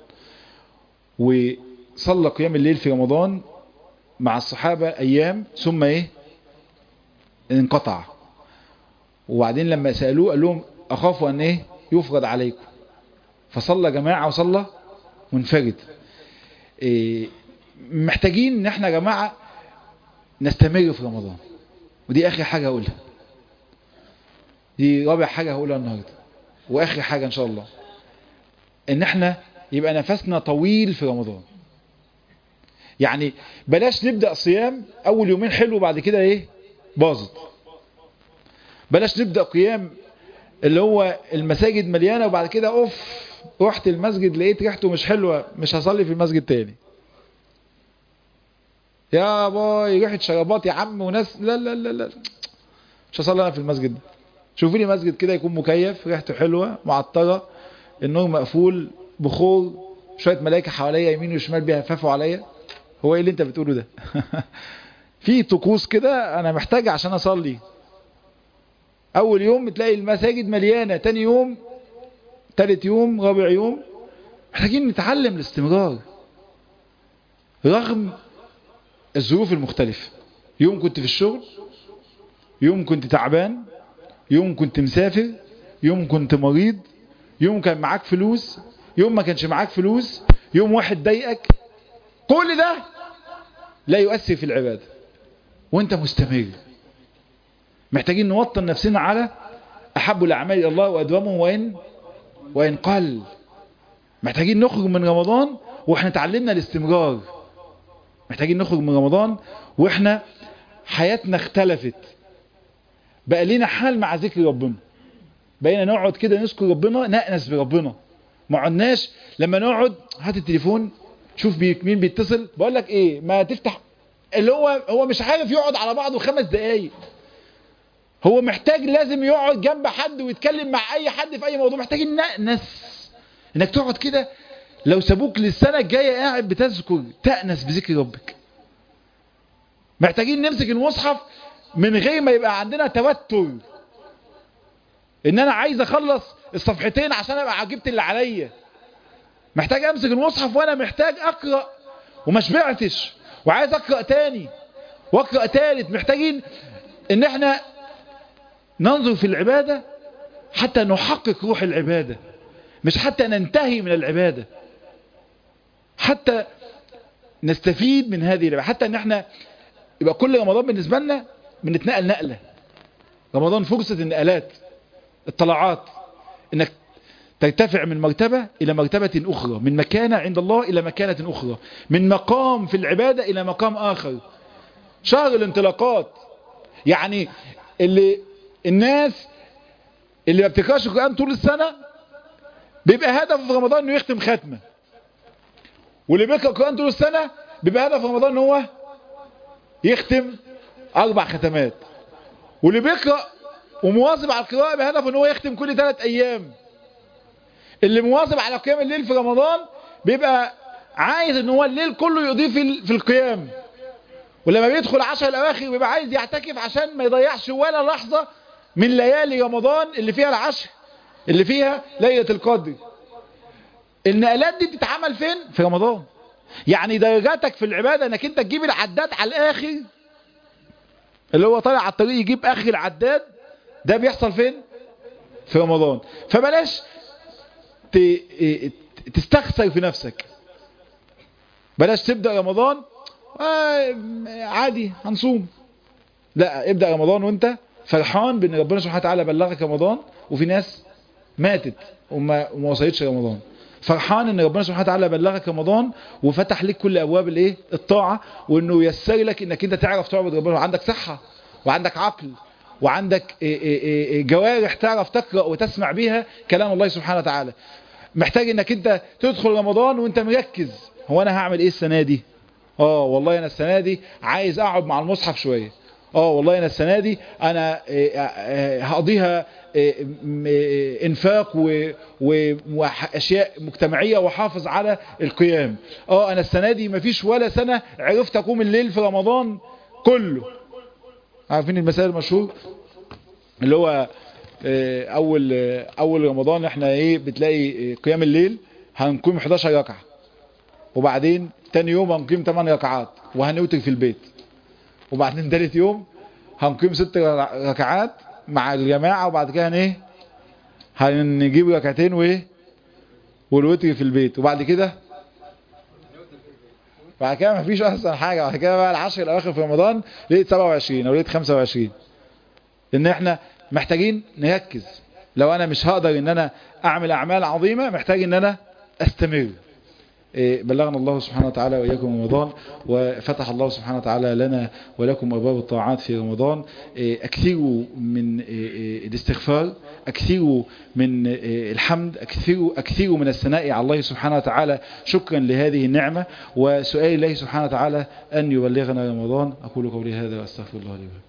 وصلى قيام الليل في رمضان مع الصحابة أيام ثم إيه انقطع وبعدين لما سألوه قال لهم أخاف أن إيه يفرض عليكم فصلى جماعة وصلى منفرد إيه محتاجين ان احنا يا جماعة نستمر في رمضان ودي اخر حاجة هقولها دي رابع حاجة هقولها النهاردة واخر حاجة ان شاء الله ان احنا يبقى نفسنا طويل في رمضان يعني بلاش نبدأ صيام اول يومين حلو بعد كده ايه باظت بلاش نبدأ قيام اللي هو المساجد مليانة وبعد كده اوف رحت المسجد لقيت ريحته مش حلوة مش هصلي في المسجد تاني يا باي ريحة شرابات يا عم وناس لا لا لا لا مش هصلي انا في المسجد ده شوفي لي مسجد كده يكون مكيف ريحته حلوة معطرة النور مقفول بخور شوية ملائكة حواليا يمين وشمال بيهففوا عليا هو ايه اللي انت بتقوله ده في طقوس كده انا محتاج عشان اصلي اول يوم تلاقي المساجد مليانة تاني يوم تالت يوم رابع يوم محتاجين نتعلم الاستمرار رغم الظروف المختلفة يوم كنت في الشغل يوم كنت تعبان يوم كنت مسافر يوم كنت مريض يوم كان معاك فلوس يوم ما كانش معاك فلوس يوم واحد ضايقك كل ده لا يؤثر في العبادة وانت مستمر محتاجين نوطن نفسنا على أحب الأعمال إلى الله وأدومه وإن وإن قل محتاجين نخرج من رمضان وإحنا تعلمنا الاستمرار محتاجين نخرج من رمضان وإحنا حياتنا اختلفت بقى لنا حال مع ذكر ربنا بقينا نقعد كده نذكر ربنا نأنس بربنا ما عدناش لما نقعد هات التليفون شوف بيك مين بيتصل بقول لك ايه ما تفتح اللي هو هو مش عارف يقعد على بعضه خمس دقايق هو محتاج لازم يقعد جنب حد ويتكلم مع اي حد في اي موضوع محتاج نأنس انك تقعد كده لو سابوك للسنة الجاية قاعد بتذكر تأنس بذكر ربك محتاجين نمسك المصحف من غير ما يبقى عندنا توتر ان انا عايز اخلص الصفحتين عشان ابقى عجبت اللي عليا محتاج امسك المصحف وانا محتاج اقرأ وما شبعتش وعايز اقرأ تاني واقرأ تالت محتاجين ان احنا ننظر في العبادة حتى نحقق روح العبادة مش حتى ننتهي من العبادة حتى نستفيد من هذه العبادة حتى ان احنا يبقى كل رمضان بالنسبة لنا بنتنقل نقلة رمضان فرصة النقلات الطلعات انك ترتفع من مرتبة الى مرتبة اخرى من مكانة عند الله الى مكانة اخرى من مقام في العبادة الى مقام اخر شهر الانطلاقات يعني اللي الناس اللي ما بتقراش القرآن طول السنة بيبقى هدف في رمضان انه يختم ختمة واللي بيقرأ القرآن طول السنة بيبقى هدف في رمضان ان هو يختم اربع ختمات واللي بيقرأ ومواظب على القراءة بهدف ان هو يختم كل ثلاث ايام اللي مواظب على قيام الليل في رمضان بيبقى عايز ان هو الليل كله يقضيه في, في القيام ولما بيدخل عشر الاواخر بيبقى عايز يعتكف عشان ما يضيعش ولا لحظة من ليالي رمضان اللي فيها العشر اللي فيها ليلة القدر النقلات دي بتتعمل فين في رمضان يعني درجاتك في العبادة انك انت تجيب العداد على الاخر اللي هو طالع على الطريق يجيب اخر العداد ده بيحصل فين في رمضان فبلاش تستخسر في نفسك بلاش تبدأ رمضان آه عادي هنصوم لا ابدأ رمضان وانت فرحان بان ربنا سبحانه وتعالى بلغك رمضان وفي ناس ماتت وما, وما وصلتش رمضان فرحان ان ربنا سبحانه وتعالى بلغك رمضان وفتح لك كل ابواب الايه الطاعه وانه ييسر لك انك انت تعرف تعبد ربنا عندك صحه وعندك عقل وعندك جوارح تعرف تقرا وتسمع بيها كلام الله سبحانه وتعالى محتاج انك انت تدخل رمضان وانت مركز هو انا هعمل ايه السنه دي اه والله انا السنه دي عايز اقعد مع المصحف شويه اه والله انا السنه دي انا هقضيها انفاق واشياء مجتمعيه واحافظ على القيام اه انا السنه دي مفيش ولا سنه عرفت اقوم الليل في رمضان كله عارفين المثال المشهور اللي هو اول اول رمضان احنا ايه بتلاقي قيام الليل هنقوم 11 ركعه وبعدين تاني يوم هنقيم 8 ركعات وهنوتر في البيت وبعدين تالت يوم هنقيم ست ركعات مع الجماعة وبعد كده ايه هنجيب ركعتين وايه والوتر في البيت وبعد كده بعد كده مفيش احسن حاجه بعد كده بقى العشر الاواخر في رمضان ليله 27 او ليله 25 ان احنا محتاجين نركز لو انا مش هقدر ان انا اعمل اعمال عظيمه محتاج ان انا استمر بلغنا الله سبحانه وتعالى وإياكم رمضان وفتح الله سبحانه وتعالى لنا ولكم أبواب الطاعات في رمضان أكثروا من الاستغفار أكثروا من الحمد أكثروا, أكثروا من الثناء على الله سبحانه وتعالى شكرا لهذه النعمة وسؤال الله سبحانه وتعالى أن يبلغنا رمضان أقول قولي هذا وأستغفر الله لي ولكم